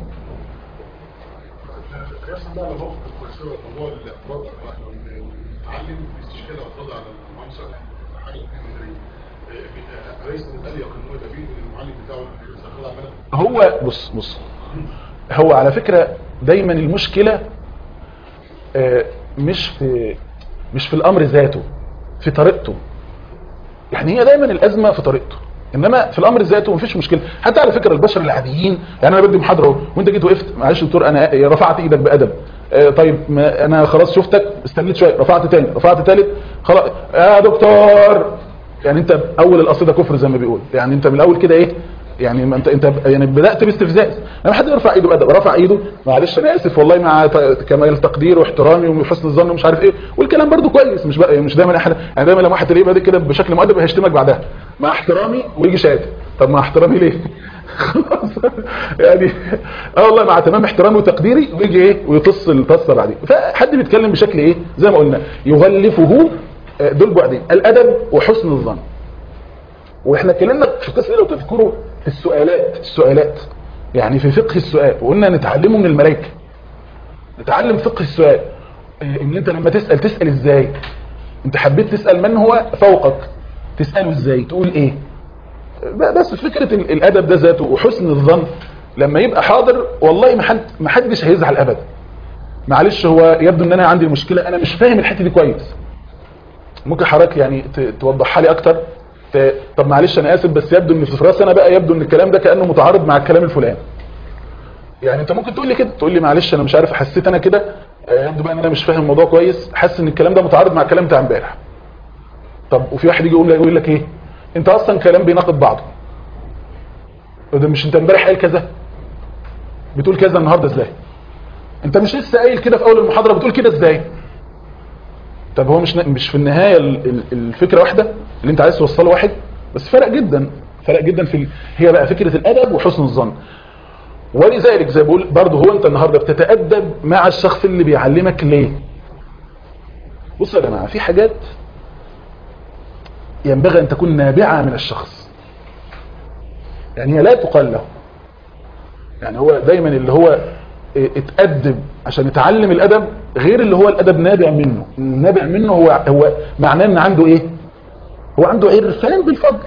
القياس ده على موقف الكويسير موضوع الاعتراض المتعلم باستشكال اعتراض على المعلم صالح حاجه كده أليس من الأليق إن هو يبقى بيه المعلم بتاعه الاعتراض عمالة هو بص بص هو على فكرة دايما المشكلة آه، مش في مش في الامر ذاته في طريقته يعني هي دايما الازمة في طريقته انما في الامر ذاته مفيش مشكله حتى على فكره البشر العاديين يعني انا بدي محاضره اهو وانت جيت وقفت معلش يا دكتور انا رفعت ايدك بادب آه، طيب ما انا خلاص شفتك استنيت شويه رفعت تاني رفعت تالت خلاص يا دكتور يعني انت اول القصيده كفر زي ما بيقول يعني انت من الاول كده ايه يعني ما انت انت يعني بدات باستفزاز لما حد يرفع ايده بادب رفع ايده معلش انا اسف والله مع ت- كمال التقدير واحترامي وحسن الظن ومش عارف ايه والكلام برضو كويس مش بقى مش دايما احنا يعني دايما لما واحد تلاقيه بادئ كده بشكل مؤدب هيشتمك بعدها مع احترامي ويجي شاتم طب مع احترامي ليه خلاص يعني اه والله مع تمام احترامي وتقديري ويجي ايه ويطص الطصه بعدين فحد بيتكلم بشكل ايه زي ما قلنا يغلفه آه، دول بعدين الادب وحسن الظن واحنا اتكلمنا في القصه دي لو تذكروا في السؤالات السؤالات يعني في فقه السؤال وقلنا نتعلمه من الملائكه نتعلم فقه السؤال إيه، ان انت لما تسال تسال ازاي انت حبيت تسال من هو فوقك تساله ازاي تقول ايه ب- بس فكره ال- الادب ده ذاته وحسن الظن لما يبقى حاضر والله ما حد ما حدش هيزعل ابدا معلش هو يبدو ان انا عندي مشكله انا مش فاهم الحته دي كويس ممكن حضرتك يعني ت- توضحها لي اكتر ت- طب معلش انا اسف بس يبدو ان في راسي انا بقى يبدو ان الكلام ده كانه متعارض مع الكلام الفلاني يعني انت ممكن تقول لي كده تقول لي معلش انا مش عارف حسيت انا كده آه، يبدو بقى ان انا مش فاهم الموضوع كويس حاسس ان الكلام ده متعارض مع الكلام بتاع امبارح طب وفي واحد يجي يقول لك يقول لك ايه انت اصلا كلام بيناقض بعضه ده مش انت امبارح قايل كذا بتقول كذا النهارده ازاي انت مش لسه قايل كده في اول المحاضره بتقول كده ازاي طب هو مش مش في النهايه ال- ال- الفكره واحده اللي انت عايز توصله واحد بس فرق جدا فرق جدا في ال... هي بقى فكره الادب وحسن الظن ولذلك زي بقول برضه هو انت النهارده بتتادب مع الشخص اللي بيعلمك ليه بص يا جماعه في حاجات ينبغي ان تكون نابعه من الشخص يعني هي لا تقال له يعني هو دايما اللي هو اه، اتأدب عشان يتعلم الأدب غير اللي هو الأدب نابع منه النابع منه هو هو معناه ان عنده ايه هو عنده عرفان بالفضل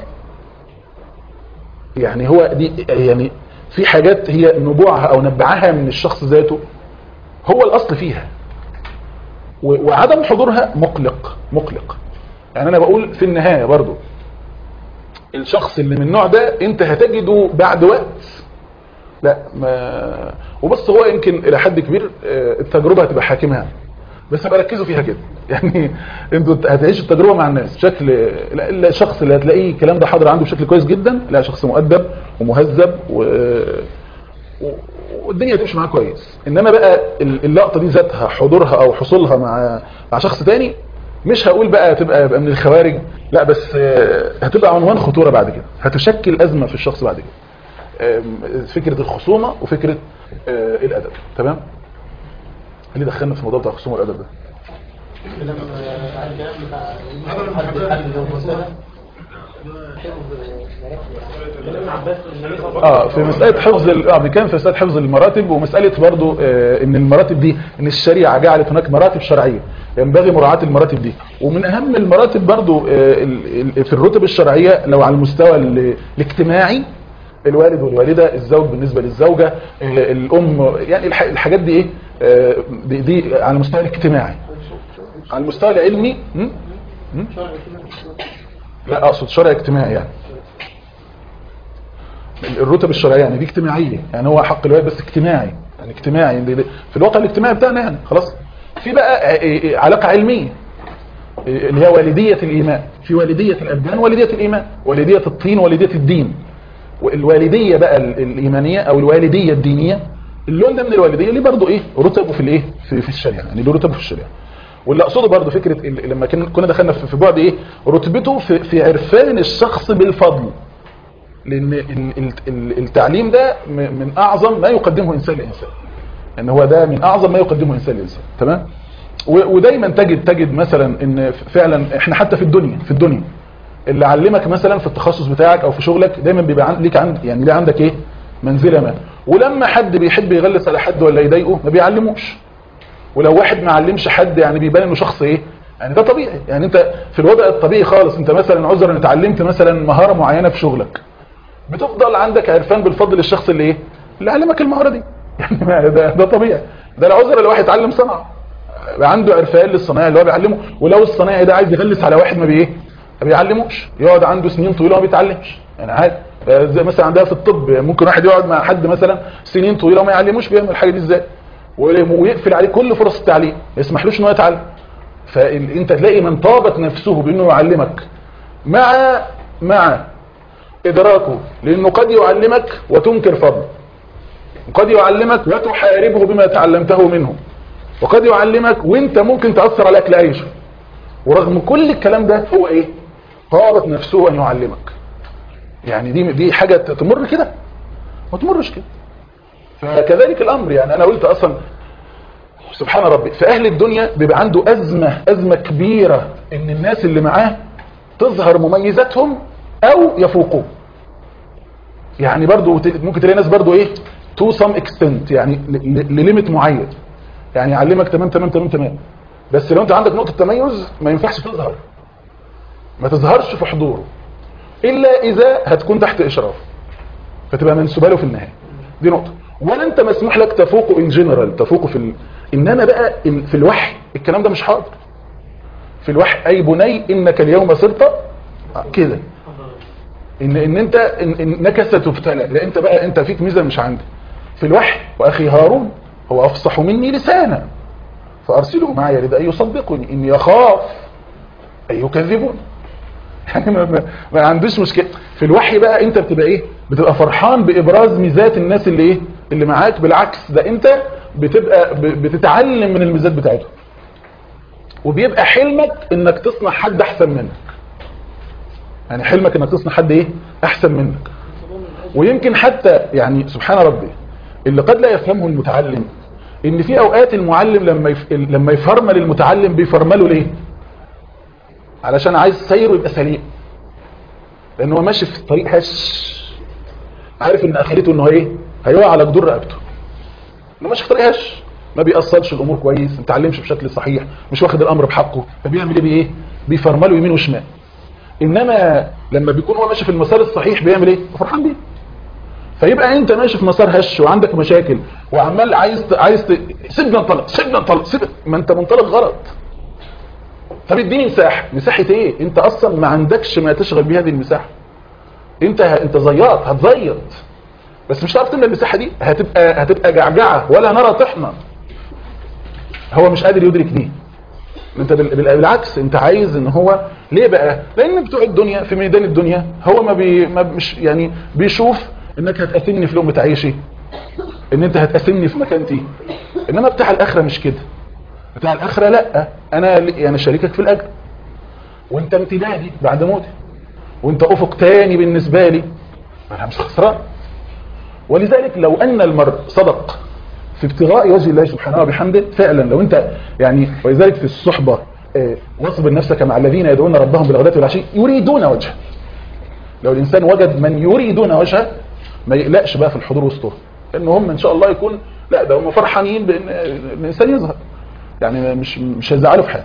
يعني هو دي يعني في حاجات هي نبوعها او نبعها من الشخص ذاته هو الاصل فيها و- وعدم حضورها مقلق مقلق يعني انا بقول في النهاية برضو الشخص اللي من النوع ده انت هتجده بعد وقت لا ما وبص هو يمكن الى حد كبير آه، التجربه هتبقى حاكمها بس ابقى ركزوا فيها كده يعني انتوا هتعيشوا التجربه مع الناس بشكل لا لا الشخص اللي هتلاقيه الكلام ده حاضر عنده بشكل كويس جدا لا شخص مؤدب ومهذب و... و- والدنيا هتمشي معاه كويس انما بقى ال- اللقطه دي ذاتها حضورها او حصولها مع مع شخص تاني مش هقول بقى تبقى يبقى من الخوارج لا بس آه، هتبقى عنوان خطوره بعد كده هتشكل ازمه في الشخص بعد كده آم، فكره الخصومه وفكره آه، الادب تمام اللي دخلنا في الموضوع بتاع الخصومه والادب ده لما الكلام بتاع حد حد لو مسألة كلام ابن عباس النبي صلى الله عليه اه في مساله حفظ ال- اه بنتكلم في مساله حفظ المراتب ومساله برضو آه ان المراتب دي ان الشريعه جعلت هناك مراتب شرعيه ينبغي مراعاه المراتب دي ومن اهم المراتب برضو آه ال- ال- في الرتب الشرعيه لو على المستوى ال- الاجتماعي الوالد والوالده الزوج بالنسبه للزوجه آه الام يعني الح- الحاجات دي ايه آه دي, دي على المستوى الاجتماعي على المستوى العلمي م? م? لا اقصد شرع اجتماعي يعني الرتب الشرعيه يعني دي اجتماعيه يعني هو حق الوالد بس اجتماعي يعني اجتماعي دي- دي- في الواقع الاجتماعي بتاعنا يعني خلاص في بقى ع- ع- علاقه علميه اللي هي والديه الايمان في والديه الابدان والديه الايمان والديه الطين والديه الدين والوالديه بقى ال- الايمانيه او الوالديه الدينيه اللون ده من الوالديه اللي برضه ايه رتبه في الايه في, في الشريعه يعني له رتبه في الشريعه واللي اقصده برضه فكره ال- لما كن- كنا دخلنا في في بعد ايه رتبته في, في عرفان الشخص بالفضل لان ال- ال- ال- التعليم ده م- من اعظم ما يقدمه انسان لانسان ان هو ده من اعظم ما يقدمه انسان لانسان تمام و- ودايما تجد تجد مثلا ان فعلا احنا حتى في الدنيا في الدنيا اللي علمك مثلا في التخصص بتاعك او في شغلك دايما بيبقى عن- ليك عند يعني ليه عندك ايه منزله ما ولما حد بيحب يغلس على حد ولا يضايقه ما بيعلموش ولو واحد ما علمش حد يعني بيبان انه شخص ايه يعني ده طبيعي يعني انت في الوضع الطبيعي خالص انت مثلا عذرا اتعلمت مثلا مهاره معينه في شغلك بتفضل عندك عرفان بالفضل للشخص اللي ايه اللي علمك المهاره دي يعني ما ده, ده طبيعي ده العذر اللي واحد يتعلم صنعه يبقى عنده عرفان للصنايعي اللي هو بيعلمه ولو الصنايعي ده عايز يغلس على واحد ما بايه ما بيعلموش يقعد عنده سنين طويله وما بيتعلمش يعني عادي زي مثلا عندها في الطب ممكن واحد يقعد مع حد مثلا سنين طويله وما يعلموش بيعمل الحاجه دي ازاي ويقفل عليه كل فرص التعليم ما يسمحلوش ان هو يتعلم فانت تلاقي من طابت نفسه بانه يعلمك مع مع ادراكه لانه قد يعلمك وتنكر فضله وقد يعلمك وتحاربه بما تعلمته منه وقد يعلمك وانت ممكن تاثر على اكل عيشه ورغم كل الكلام ده هو ايه طابت نفسه ان يعلمك يعني دي دي حاجه تمر كده ما تمرش كده فكذلك الامر يعني انا قلت اصلا سبحان ربي في اهل الدنيا بيبقى عنده ازمه ازمه كبيره ان الناس اللي معاه تظهر مميزاتهم او يفوقوه يعني برضو ت- ممكن تلاقي ناس برضو ايه تو سم اكستنت يعني لليميت معين يعني يعلمك تمام تمام تمام تمام بس لو انت عندك نقطه تميز ما ينفعش تظهر ما تظهرش في حضوره الا اذا هتكون تحت اشرافه فتبقى منسوبه له في النهايه دي نقطه ولا انت مسموح لك تفوقه ان جنرال تفوقه في ال... انما بقى ال- في الوحي الكلام ده مش حاضر في الوحي اي بني انك اليوم صرت آه، كده ان ان انت إن انك ستبتلى لا انت بقى انت فيك ميزه مش عندي في الوحي واخي هارون هو افصح مني لسانا فارسله معي يريد ان يصدقني اني اخاف ان يكذبون يعني ما, ما, ما عندوش مشكله في الوحي بقى انت بتبقى ايه بتبقى فرحان بابراز ميزات الناس اللي ايه اللي معاك بالعكس ده انت بتبقى ب- بتتعلم من الميزات بتاعتهم وبيبقى حلمك انك تصنع حد احسن منك يعني حلمك انك تصنع حد ايه احسن منك ويمكن حتى يعني سبحان ربي اللي قد لا يفهمه المتعلم ان في اوقات المعلم لما يف... لما يفرمل المتعلم بيفرمله ليه علشان عايز سيره يبقى سليم لان هو ماشي في طريق هش عارف ان اخرته انه ايه هيقع على جدور رقبته انه ماشي في طريق هش ما بيأصلش الامور كويس ما بيتعلمش بشكل صحيح مش واخد الامر بحقه فبيعمل ايه بايه بيفرمله يمين وشمال انما لما بيكون هو ماشي في المسار الصحيح بيعمل ايه فرحان بيه فيبقى انت ماشي في مسار هش وعندك مشاكل وعمال عايز ت... عايز ت... سيبنا ننطلق سيبنا ننطلق سيب ما انت منطلق غلط طب اديني مساحه مساحه ايه انت اصلا ما عندكش ما تشغل بيه هذه المساحه انت ه... انت زياط هتزيط بس مش هتعرف تملى المساحه دي هتبقى هتبقى جعجعه ولا نرى طحنا هو مش قادر يدرك دي انت بال- بال- بالعكس انت عايز ان هو ليه بقى لان بتوع الدنيا في ميدان الدنيا هو ما, بي ما مش يعني بيشوف انك هتقاسمني في لقمه عيشي ان انت هتقاسمني في مكانتي انما بتاع الاخره مش كده بتاع الاخره لا انا ل- يعني شريكك في الاجر وانت امتدادي بعد موتي وانت افق تاني بالنسبه لي انا مش خسران ولذلك لو ان المرء صدق في ابتغاء وجه الله سبحانه وبحمده فعلا لو انت يعني ولذلك في الصحبه آه، واصبر نفسك مع الذين يدعون ربهم بالغداة والعشي يريدون وجهه لو الانسان وجد من يريدون وجهه ما يقلقش بقى في الحضور وسطهم ان هم ان شاء الله يكون لا ده هم فرحانين بان الانسان يظهر يعني مش مش هيزعلوا في حاجه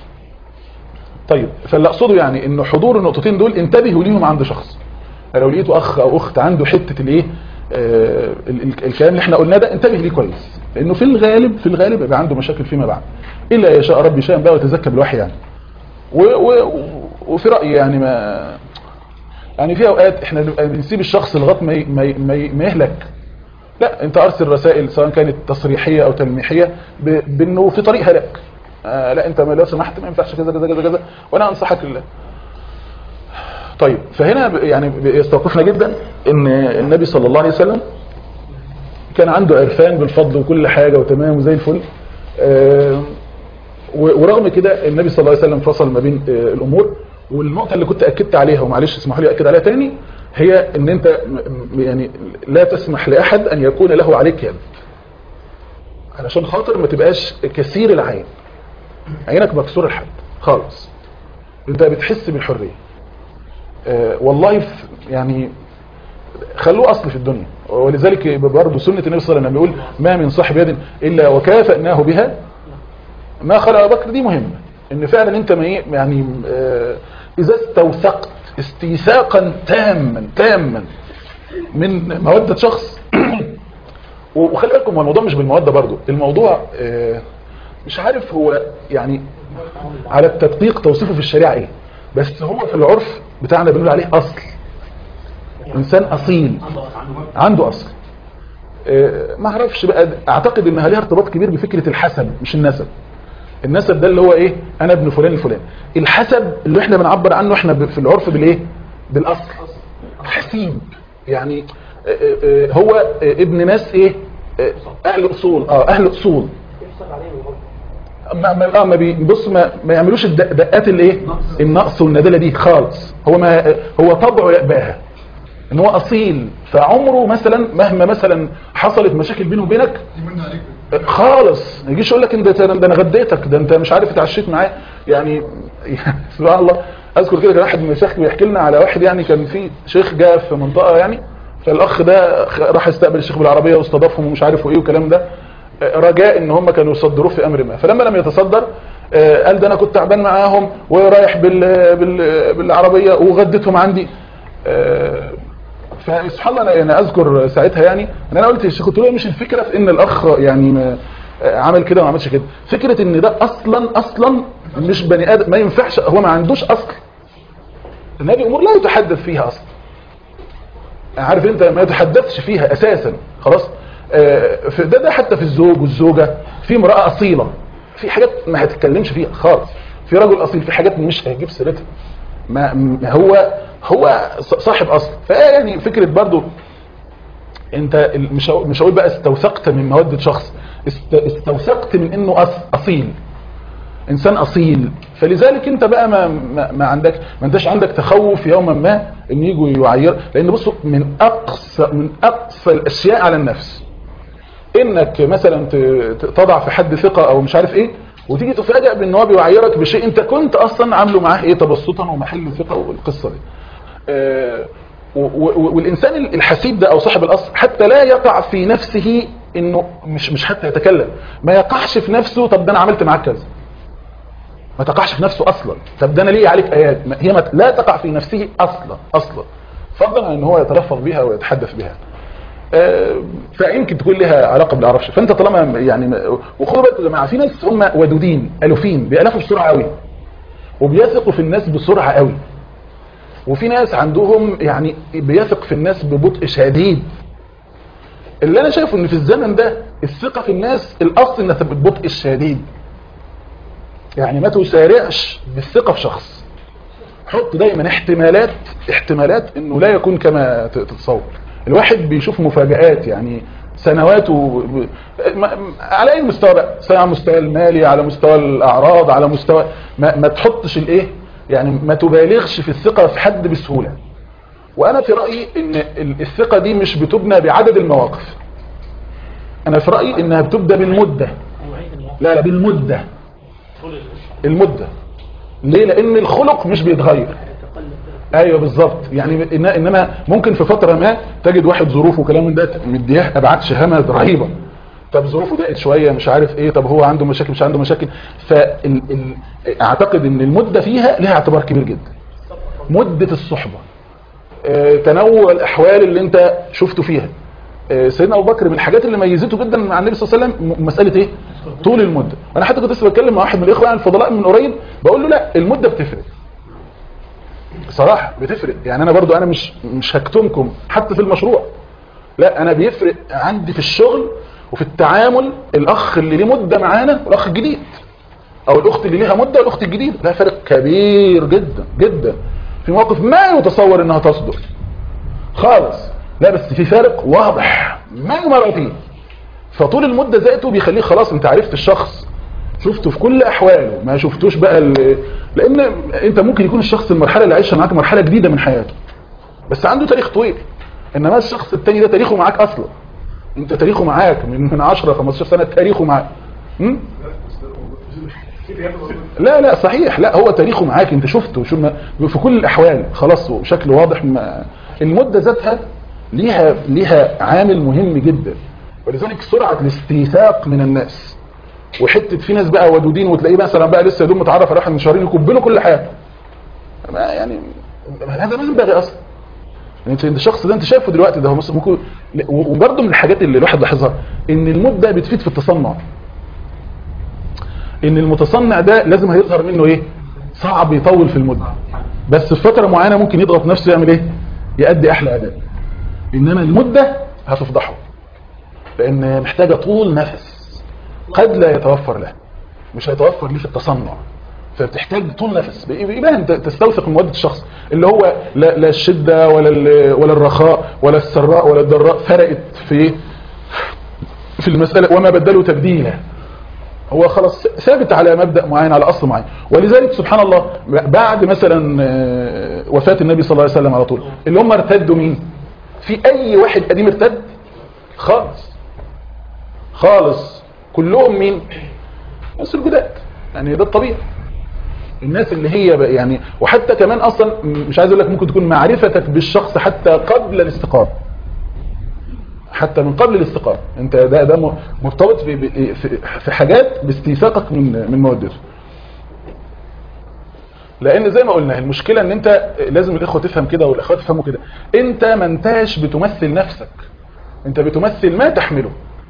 طيب فاللي اقصده يعني ان حضور النقطتين دول انتبهوا ليهم عند شخص لو لقيتوا اخ او اخت عنده حته الايه آه ال- ال- الكلام اللي احنا قلناه ده انتبه ليه كويس لانه في الغالب في الغالب يبقى عنده مشاكل فيما بعد الا يشاء ربي شيئا بقى ويتزكى بالوحي يعني و و وفي رايي يعني ما يعني في اوقات احنا بنبقى بنسيب الشخص لغايه ما ي- ما ي- ما ي- ما يهلك لا انت ارسل رسائل سواء كانت تصريحيه او تلميحيه ب- بانه في طريق هلاك آه لا انت ما لو سمحت ما ينفعش كذا كذا كذا كذا وانا انصحك لله طيب فهنا ب- يعني ب- يستوقفنا جدا ان النبي صلى الله عليه وسلم كان عنده عرفان بالفضل وكل حاجه وتمام وزي الفل آه، و- ورغم كده النبي صلى الله عليه وسلم فصل ما بين آه، الامور والنقطه اللي كنت اكدت عليها ومعلش اسمحوا لي اكد عليها تاني هي ان انت م- م- يعني لا تسمح لاحد ان يكون له عليك يد علشان خاطر ما تبقاش كثير العين عينك مكسور الحد خالص انت بتحس بالحريه آه، والله في يعني خلوه اصل في الدنيا ولذلك برضه سنه النبي صلى الله عليه وسلم يقول ما من صاحب يد الا وكافأناه بها ما خلق ابو بكر دي مهمه ان فعلا انت ما ايه يعني آه، اذا استوثقت استيثاقا تاما تاما من موده شخص وخلي بالكم هو الموضوع مش بالموده برضه الموضوع آه، مش عارف هو يعني على التدقيق توصيفه في الشريعه ايه بس هو في العرف بتاعنا بنقول عليه اصل انسان اصيل عنده اصل آه، ما اعرفش بقى اعتقد انها ليها ارتباط كبير بفكره الحسب مش النسب النسب ده اللي هو ايه انا ابن فلان الفلاني الحسب اللي احنا بنعبر عنه احنا ب- في العرف بالايه بالاصل حسيب يعني آه، آه، آه، هو آه، ابن ناس ايه آه، اهل اصول اه اهل اصول يحسب عليه الغلط ما ما آه ما بي- بص ما ما يعملوش الد- دقات الايه النقص والندله دي خالص هو ما هو طبعه يقباها ان هو اصيل فعمره مثلا مهما مثلا حصلت مشاكل بينه وبينك يمن عليك خالص ما يجيش يقول لك انت ده انا غديتك ده انت مش عارف اتعشيت معاه يعني سبحان الله اذكر كده كان واحد من المشايخ بيحكي لنا على واحد يعني كان في شيخ جاء في منطقه يعني فالاخ ده خ- راح يستقبل الشيخ بالعربيه واستضافهم ومش عارف وايه والكلام ده آه، رجاء ان هم كانوا يصدروه في امر ما فلما لم يتصدر آه، قال ده انا كنت تعبان معاهم ورايح بال بال بالعربيه وغديتهم عندي آه، فسبحان الله انا انا اذكر ساعتها يعني ان انا قلت للشيخ قلت له مش الفكره في ان الاخ يعني ما عمل كده وما عملش كده فكره ان ده اصلا اصلا مش بني ادم ما ينفعش هو ما عندوش اصل ان هذه امور لا يتحدث فيها اصلا عارف انت ما يتحدثش فيها اساسا خلاص آه، في ده ده حتى في الزوج والزوجه في امراه اصيله في حاجات ما هتتكلمش فيها خالص في رجل اصيل في حاجات مش هيجيب سيرتها ما ما هو هو ص- صاحب اصل فيعني فكره برضو انت ال- مش هقول- مش هقول بقى استوثقت من موده شخص است- استوثقت من انه أص- اصيل انسان اصيل فلذلك انت بقى ما ما, ما عندك ما انتش عندك تخوف يوما ما ان يجوا يعير لان بصوا من اقصى من اقصى الاشياء على النفس انك مثلا ت- ت- تضع في حد ثقه او مش عارف ايه وتيجي تفاجئ بان هو بيعيرك بشيء انت كنت اصلا عامله معاه ايه تبسطا ومحل ثقه والقصه دي آه، و- و- والانسان الحسيب ده او صاحب الاصل حتى لا يقع في نفسه انه مش مش حتى يتكلم ما يقعش في نفسه طب ده انا عملت معاك كذا ما تقعش في نفسه اصلا طب ده انا ليه عليك ايات ما- هي ما لا تقع في نفسه اصلا اصلا فضلا عن ان هو يتلفظ بها ويتحدث بها آه، فيمكن تكون لها علاقه بالعرفش فانت طالما يعني وخدوا بالكم يا جماعه في ناس هم ودودين الوفين بيالفوا بسرعه قوي وبيثقوا في الناس بسرعه قوي وفي ناس عندهم يعني بيثق في الناس ببطء شديد اللي انا شايفه ان في الزمن ده الثقه في الناس الاصل انها تبقى بالبطء الشديد يعني ما تسارعش بالثقه في شخص حط دايما احتمالات احتمالات انه لا يكون كما ت- تتصور الواحد بيشوف مفاجآت يعني سنوات و... ب- ما- على اي مستوى بقى سواء على المستوى المالي على مستوى الاعراض على مستوى ما, ما تحطش الايه يعني ما تبالغش في الثقه في حد بسهوله وانا في رايي ان ال- الثقه دي مش بتبنى بعدد المواقف انا في رايي انها بتبدا بالمده لا لا بالمده المده ليه لان الخلق مش بيتغير ايوه بالظبط يعني إن انما ممكن في فتره ما تجد واحد ظروفه وكلام من ده مدياه ابعاد شهامه رهيبه طب ظروفه ضاقت شويه مش عارف ايه طب هو عنده مشاكل مش عنده مشاكل فال... ال... اعتقد ان المده فيها لها اعتبار كبير جدا مده الصحبه آه، تنوع الاحوال اللي انت شفته فيها آه، سيدنا ابو بكر من الحاجات اللي ميزته جدا مع النبي صلى الله عليه وسلم م- مساله ايه طول المده انا حتى كنت لسه بتكلم مع واحد من الاخوه عن الفضلاء من قريب بقول له لا المده بتفرق صراحه بتفرق يعني انا برضو انا مش مش هكتمكم حتى في المشروع لا انا بيفرق عندي في الشغل وفي التعامل الاخ اللي ليه مده معانا والاخ الجديد او الاخت اللي ليها مده والاخت الجديده لا فرق كبير جدا جدا في مواقف ما يتصور انها تصدر خالص لا بس في فرق واضح ما يمر فيه فطول المده ذاته بيخليه خلاص انت عرفت الشخص شفته في كل احواله ما شفتوش بقى ال- لان انت ممكن يكون الشخص المرحله اللي عايشها معاك مرحله جديده من حياته بس عنده تاريخ طويل انما الشخص التاني ده تاريخه معاك اصلا انت تاريخه معاك من من 10 15 سنه تاريخه معاك م? لا لا صحيح لا هو تاريخه معاك انت شفته شو ما في كل الاحوال خلاص بشكل واضح ما المده ذاتها ليها ليها عامل مهم جدا ولذلك سرعه الاستيثاق من الناس وحته في ناس بقى ودودين وتلاقيه مثلا بقى لسه يدوم متعرف على واحد من شهرين يكبله كل حاجه ما يعني هذا ما ينبغي اصلا انت انت الشخص ده انت شايفه دلوقتي ده هو مس- ممكن وبرده من الحاجات اللي الواحد لاحظها ان المده بتفيد في التصنع ان المتصنع ده لازم هيظهر منه ايه صعب يطول في المده بس في فتره معينه ممكن يضغط نفسه يعمل ايه يأدي احلى اداء انما المده هتفضحه لان محتاجه طول نفس قد لا يتوفر له مش هيتوفر ليه في التصنع فبتحتاج طول نفس يبان ت- تستوثق من مودة الشخص اللي هو لا, لا الشدة ولا ال- ولا الرخاء ولا السراء ولا الضراء فرقت في في المسألة وما بدلوا تبديلا هو خلاص ثابت على مبدأ معين على أصل معين ولذلك سبحان الله بعد مثلا آه، وفاة النبي صلى الله عليه وسلم على طول اللي هم ارتدوا مين في أي واحد قديم ارتد خالص خالص كلهم مين ناس الجداد يعني ده الطبيعي الناس اللي هي بقى يعني وحتى كمان اصلا مش عايز اقول لك ممكن تكون معرفتك بالشخص حتى قبل الاستقامه حتى من قبل الاستقامه انت ده ده م- مرتبط في ب- في- في حاجات باستيثاقك من من مودته لان زي ما قلنا المشكله ان انت لازم الاخوه تفهم كده والاخوات يفهموا كده انت ما انتش بتمثل نفسك انت بتمثل ما تحمله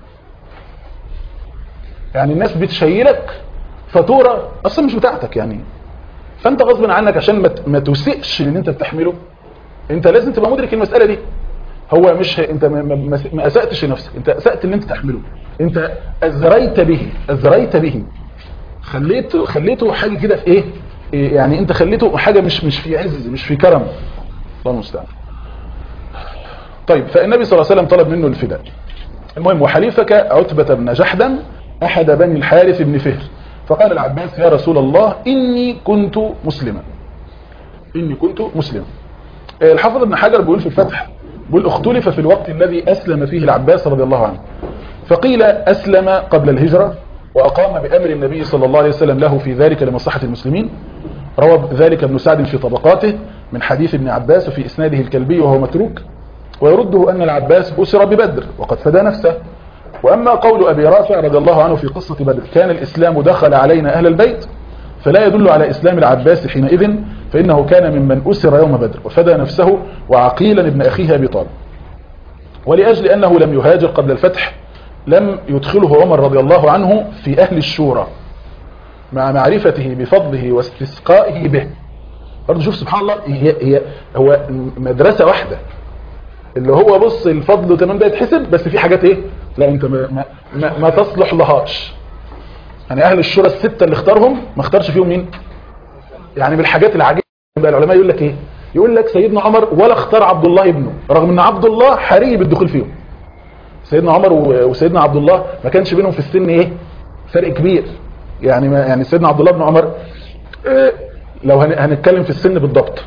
يعني الناس بتشيلك فاتوره اصلا مش بتاعتك يعني فانت غصب عنك عشان ما ت- ما تسئش اللي انت بتحمله انت لازم تبقى مدرك المساله دي هو مش ه- انت ما, ما, ما- ما اساتش لنفسك انت اسات اللي انت تحمله انت ازريت به ازريت به خليته خليته حاجه كده في ايه إيه يعني انت خليته حاجه مش مش في عز مش في كرم الله المستعان طيب فالنبي صلى الله عليه وسلم طلب منه الفداء المهم وحليفك عتبة بن جحدم أحد بني الحارث بن فهر فقال العباس يا رسول الله إني كنت مسلما إني كنت مسلما آه، الحافظ ابن حجر بيقول في الفتح بيقول اختلف في الوقت الذي أسلم فيه العباس رضي الله عنه فقيل أسلم قبل الهجرة وأقام بأمر النبي صلى الله عليه وسلم له في ذلك لمصلحة المسلمين روى ذلك ابن سعد في طبقاته من حديث ابن عباس وفي إسناده الكلبي وهو متروك ويرده أن العباس أسر ببدر وقد فدى نفسه وأما قول أبي رافع رضي الله عنه في قصة بدر كان الإسلام دخل علينا أهل البيت فلا يدل على إسلام العباس حينئذ فإنه كان ممن أسر يوم بدر وفدى نفسه وعقيلا ابن أخيه أبي طالب ولأجل أنه لم يهاجر قبل الفتح لم يدخله عمر رضي الله عنه في أهل الشورى مع معرفته بفضله واستسقائه به برضه شوف سبحان الله هي هي هو مدرسة واحدة اللي هو بص الفضل تمام ده يتحسب بس في حاجات ايه لا انت ما, ما, ما, ما تصلح لهاش يعني اهل الشورى الستة اللي اختارهم ما اختارش فيهم مين يعني بالحاجات العجيبة بقى العلماء يقول لك ايه يقول لك سيدنا عمر ولا اختار عبد الله ابنه رغم ان عبد الله حري بالدخول فيهم سيدنا عمر و- وسيدنا عبد الله ما كانش بينهم في السن ايه فرق كبير يعني ما يعني سيدنا عبد الله بن عمر إيه لو هن- هنتكلم في السن بالضبط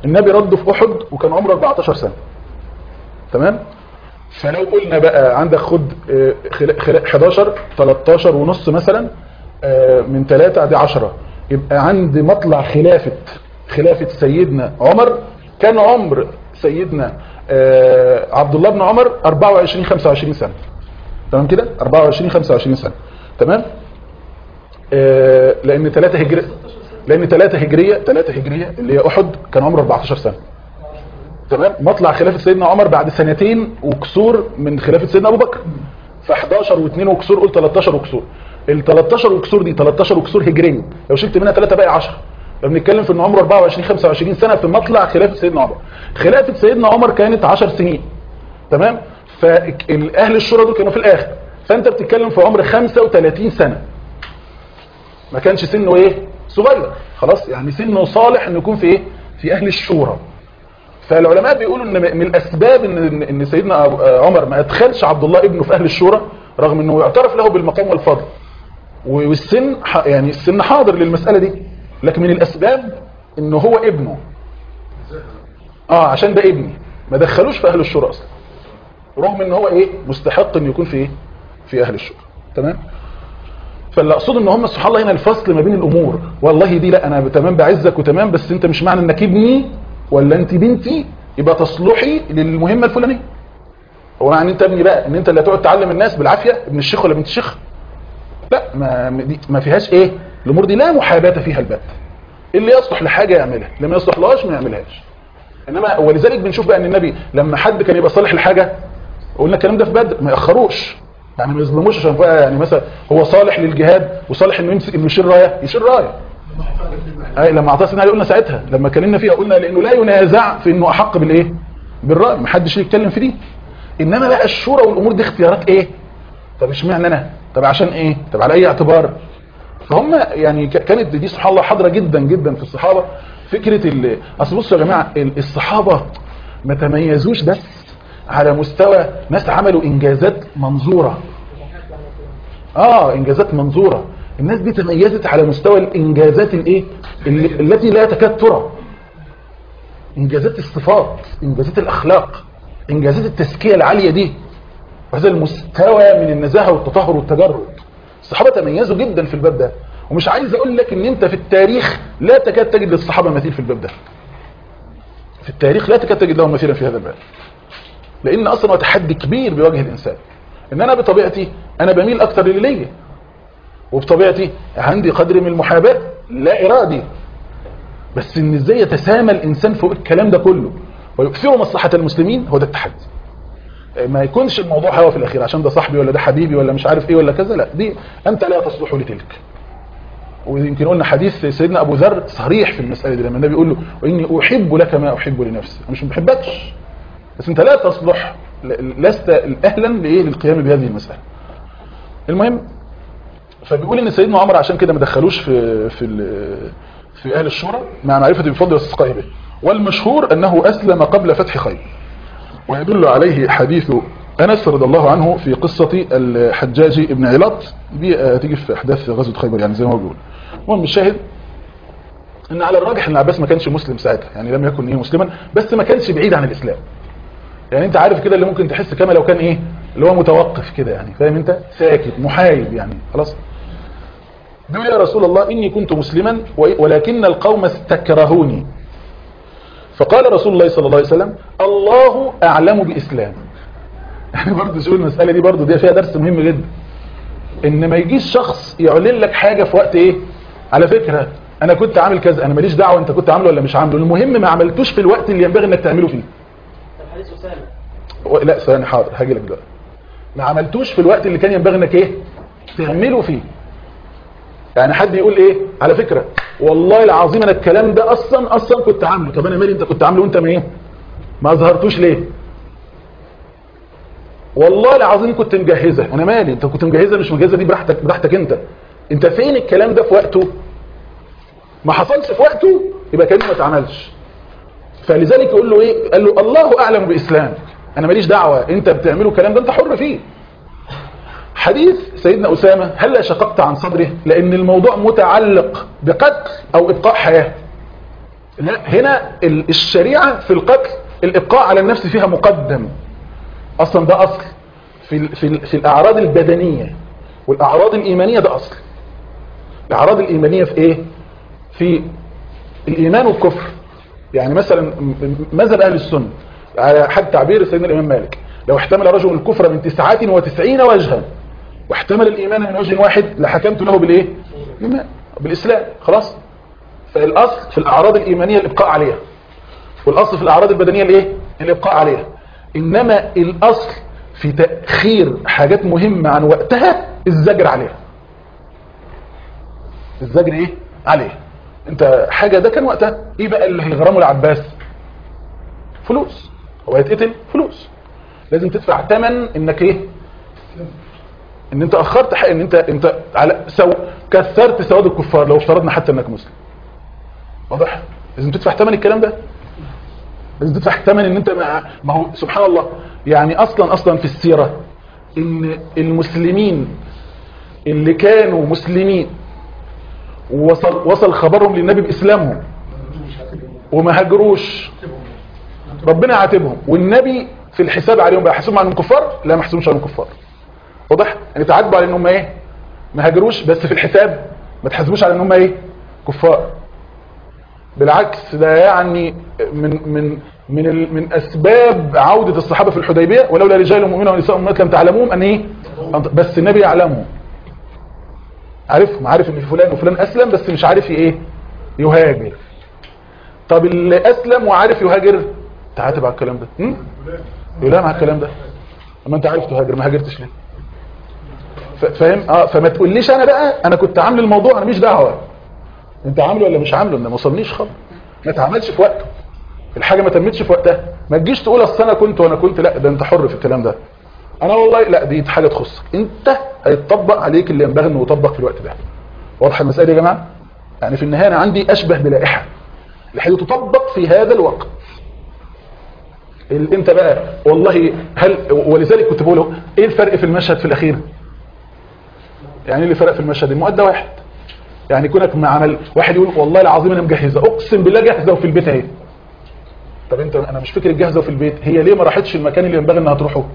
النبي رده في احد وكان عمره 14 سنه تمام فلو قلنا بقى عندك خد آه، خلا- خلا- 11 13 ونص مثلا آه، من 3 دي 10 يبقى عند مطلع خلافة خلافة سيدنا عمر كان عمر سيدنا آه، عبد الله بن عمر 24 25 سنة تمام كده 24 25 سنة تمام آه، لان 3 هجرية لان 3 هجرية 3 هجرية اللي هي احد كان عمره 14 سنة تمام مطلع خلافة سيدنا عمر بعد سنتين وكسور من خلافة سيدنا ابو بكر ف 11 و2 وكسور قول 13 وكسور ال 13 وكسور دي 13 وكسور هجرية لو شلت منها 3 باقي 10 لو بنتكلم في ان عمره 24 25 سنة في مطلع خلافة سيدنا عمر خلافة سيدنا عمر كانت 10 سنين تمام فالاهل الشورى دول كانوا في الاخر فانت بتتكلم في عمر 35 سنة ما كانش سنه ايه صغير خلاص يعني سنه صالح انه يكون في ايه في اهل الشورى فالعلماء بيقولوا ان من الاسباب ان ان سيدنا أبو- عمر ما ادخلش عبد الله ابنه في اهل الشورى رغم انه يعترف له بالمقام والفضل والسن ح- يعني السن حاضر للمسألة دي لكن من الاسباب انه هو ابنه اه عشان ده ابني ما دخلوش في اهل الشورى اصلا رغم ان هو ايه مستحق ان يكون في ايه في اهل الشورى تمام فاللي اقصده ان هم سبحان الله هنا الفصل ما بين الامور والله دي لا انا تمام بعزك وتمام بس انت مش معنى انك ابني ولا انت بنتي يبقى تصلحي للمهمه الفلانيه هو معنى ان انت ابني بقى ان انت اللي هتقعد تعلم الناس بالعافيه ابن الشيخ ولا بنت الشيخ لا ما دي ما فيهاش ايه الامور دي لا محاباه فيها البت اللي يصلح لحاجه يعملها اللي ما يصلحلهاش ما يعملهاش انما ولذلك بنشوف بقى ان النبي لما حد كان يبقى صالح لحاجه قلنا الكلام ده في بدر ما ياخروش يعني ما يظلموش عشان بقى يعني مثلا هو صالح للجهاد وصالح انه يمسك انه يشيل رايه يشيل رايه اي لما اعطاه سيدنا علي قلنا ساعتها لما اتكلمنا فيها قلنا لانه لا ينازع في انه احق بالايه بالراي ما حدش يتكلم في دي انما بقى الشورى والامور دي اختيارات ايه طب اشمعنى انا طب عشان ايه طب على اي اعتبار فهم يعني ك- كانت دي سبحان الله حاضره جدا جدا في الصحابه فكره ال- اصل بصوا يا جماعه ال- الصحابه ما تميزوش بس على مستوى ناس عملوا انجازات منظوره اه انجازات منظوره الناس دي تميزت على مستوى الانجازات الايه اللي- التي لا تكاد ترى انجازات الصفات انجازات الاخلاق انجازات التزكيه العاليه دي وهذا المستوى من النزاهه والتطهر والتجرد الصحابه تميزوا جدا في الباب ده ومش عايز اقول لك ان انت في التاريخ لا تكاد تجد للصحابه مثيل في الباب ده في التاريخ لا تكاد تجد لهم مثيلا في هذا الباب لان اصلا هو تحدي كبير بيواجه الانسان ان انا بطبيعتي انا بميل اكتر للي ليا وبطبيعتي عندي قدر من المحاباه لا ارادي بس ان ازاي يتسامى الانسان فوق الكلام ده كله ويؤثر مصلحه المسلمين هو ده التحدي ما يكونش الموضوع هوا في الاخير عشان ده صاحبي ولا ده حبيبي ولا مش عارف ايه ولا كذا لا دي انت لا تصلح لتلك ويمكن قلنا حديث سيدنا ابو ذر صريح في المساله دي لما النبي يقول له واني احب لك ما احب لنفسي انا مش بحبكش بس انت لا تصلح ل- لست اهلا لايه للقيام بهذه المساله المهم فبيقول ان سيدنا عمر عشان كده ما دخلوش في في ال- في اهل الشورى مع معرفه بفضل واستسقائه به والمشهور انه اسلم قبل فتح خيبر ويدل عليه حديث أنس رضي الله عنه في قصة الحجاج ابن علاط دي آه، تيجي في أحداث غزوة خيبر يعني زي ما هو بيقول المهم الشاهد ان على الراجح ان عباس ما كانش مسلم ساعتها يعني لم يكن ايه مسلما بس ما كانش بعيد عن الاسلام يعني انت عارف كده اللي ممكن تحس كما لو كان ايه اللي هو متوقف كده يعني فاهم انت ساكت محايد يعني خلاص بيقول يا رسول الله اني كنت مسلما ولكن القوم استكرهوني فقال رسول الله صلى الله عليه وسلم الله اعلم باسلام يعني برضه شوف المساله دي برضه دي فيها درس مهم جدا ان ما يجيش شخص يعلن لك حاجه في وقت ايه على فكره انا كنت عامل كذا انا ماليش دعوه انت كنت عامله ولا مش عامله المهم ما عملتوش في الوقت اللي ينبغي انك تعمله فيه الحديث أسامة و- لا ثاني حاضر هاجي لك دلوقتي ما عملتوش في الوقت اللي كان ينبغي انك ايه تعمله فيه يعني حد يقول ايه على فكره والله العظيم انا الكلام ده اصلا اصلا كنت عامله طب انا مالي انت كنت عامله وانت ما ايه ما اظهرتوش ليه والله العظيم كنت مجهزه انا مالي انت كنت مجهزه مش مجهزه دي براحتك براحتك انت انت فين الكلام ده في وقته ما حصلش في وقته يبقى كانه ما اتعملش فلذلك يقول له ايه قال له الله اعلم باسلامك انا ماليش دعوه انت بتعمله الكلام ده انت حر فيه حديث سيدنا اسامه هل شققت عن صدره لان الموضوع متعلق بقتل او ابقاء حياه لا هنا ال- الشريعة في القتل الإبقاء على النفس فيها مقدم أصلا ده أصل في, ال- في, ال- في الأعراض البدنية والأعراض الإيمانية ده أصل الأعراض الإيمانية في إيه؟ في الإيمان والكفر يعني مثلا م- م- مذهب أهل السنة على حد تعبير سيدنا الإمام مالك لو احتمل رجل الكفر من تسعة وتسعين وجها واحتمل الإيمان من وجه واحد لحكمت له بالإيه؟ بالإيمان بالإسلام خلاص فالأصل في الأعراض الإيمانية الإبقاء عليها والأصل في الأعراض البدنية الإيه؟ الإبقاء عليها إنما الأصل في تأخير حاجات مهمة عن وقتها الزجر عليها الزجر إيه؟ عليها انت حاجة ده كان وقتها ايه بقى اللي هيغرمه العباس فلوس هو هيتقتل فلوس لازم تدفع ثمن انك ايه ان انت اخرت حق ان انت انت على سو كثرت سواد الكفار لو افترضنا حتى انك مسلم واضح لازم تدفع ثمن الكلام ده لازم تدفع ثمن ان انت مع ما هو سبحان الله يعني اصلا اصلا في السيره ان المسلمين اللي كانوا مسلمين ووصل وصل خبرهم للنبي باسلامهم وما هاجروش ربنا عاتبهم والنبي في الحساب عليهم بقى حاسبهم عنهم كفار لا ما حاسبهمش عنهم كفار واضح يعني تعاتبوا على ان هم ايه ما هاجروش بس في الحساب ما تحاسبوش على ان هم ايه كفار بالعكس ده يعني من من من ال- من اسباب عوده الصحابه في الحديبيه ولولا رجال مؤمنون ونساء مؤمنات لم تعلموهم ان ايه بس النبي يعلمهم عارفهم عارف ان في فلان وفلان اسلم بس مش عارف ايه يهاجر طب اللي اسلم وعارف يهاجر تعاتب على الكلام ده هم؟ يقول لا مع الكلام ده اما انت عارف تهاجر ما هاجرتش ليه ف- فاهم اه فما تقوليش انا بقى انا كنت عامل الموضوع انا مش دعوه انت عامله ولا مش عامله انا ما وصلنيش خبر ما اتعملش في وقته الحاجه ما تمتش في وقتها ما تجيش تقول اصل انا كنت وانا كنت لا ده انت حر في الكلام ده انا والله لا دي حاجه تخصك انت هيتطبق عليك اللي ينبغي انه يطبق في الوقت ده واضحه المساله يا جماعه يعني في النهايه انا عندي اشبه بلائحه اللي تطبق في هذا الوقت ال- انت بقى والله هل ولذلك كنت بقول اهو، ايه الفرق في المشهد في الاخير يعني ايه اللي فرق في المشهد المؤدى واحد يعني كونك مع عمل واحد يقول والله العظيم انا مجهزه اقسم بالله جاهزه وفي البيت اهي طب انت انا مش فكره جاهزه وفي البيت هي ليه ما راحتش المكان اللي ينبغي انها تروحه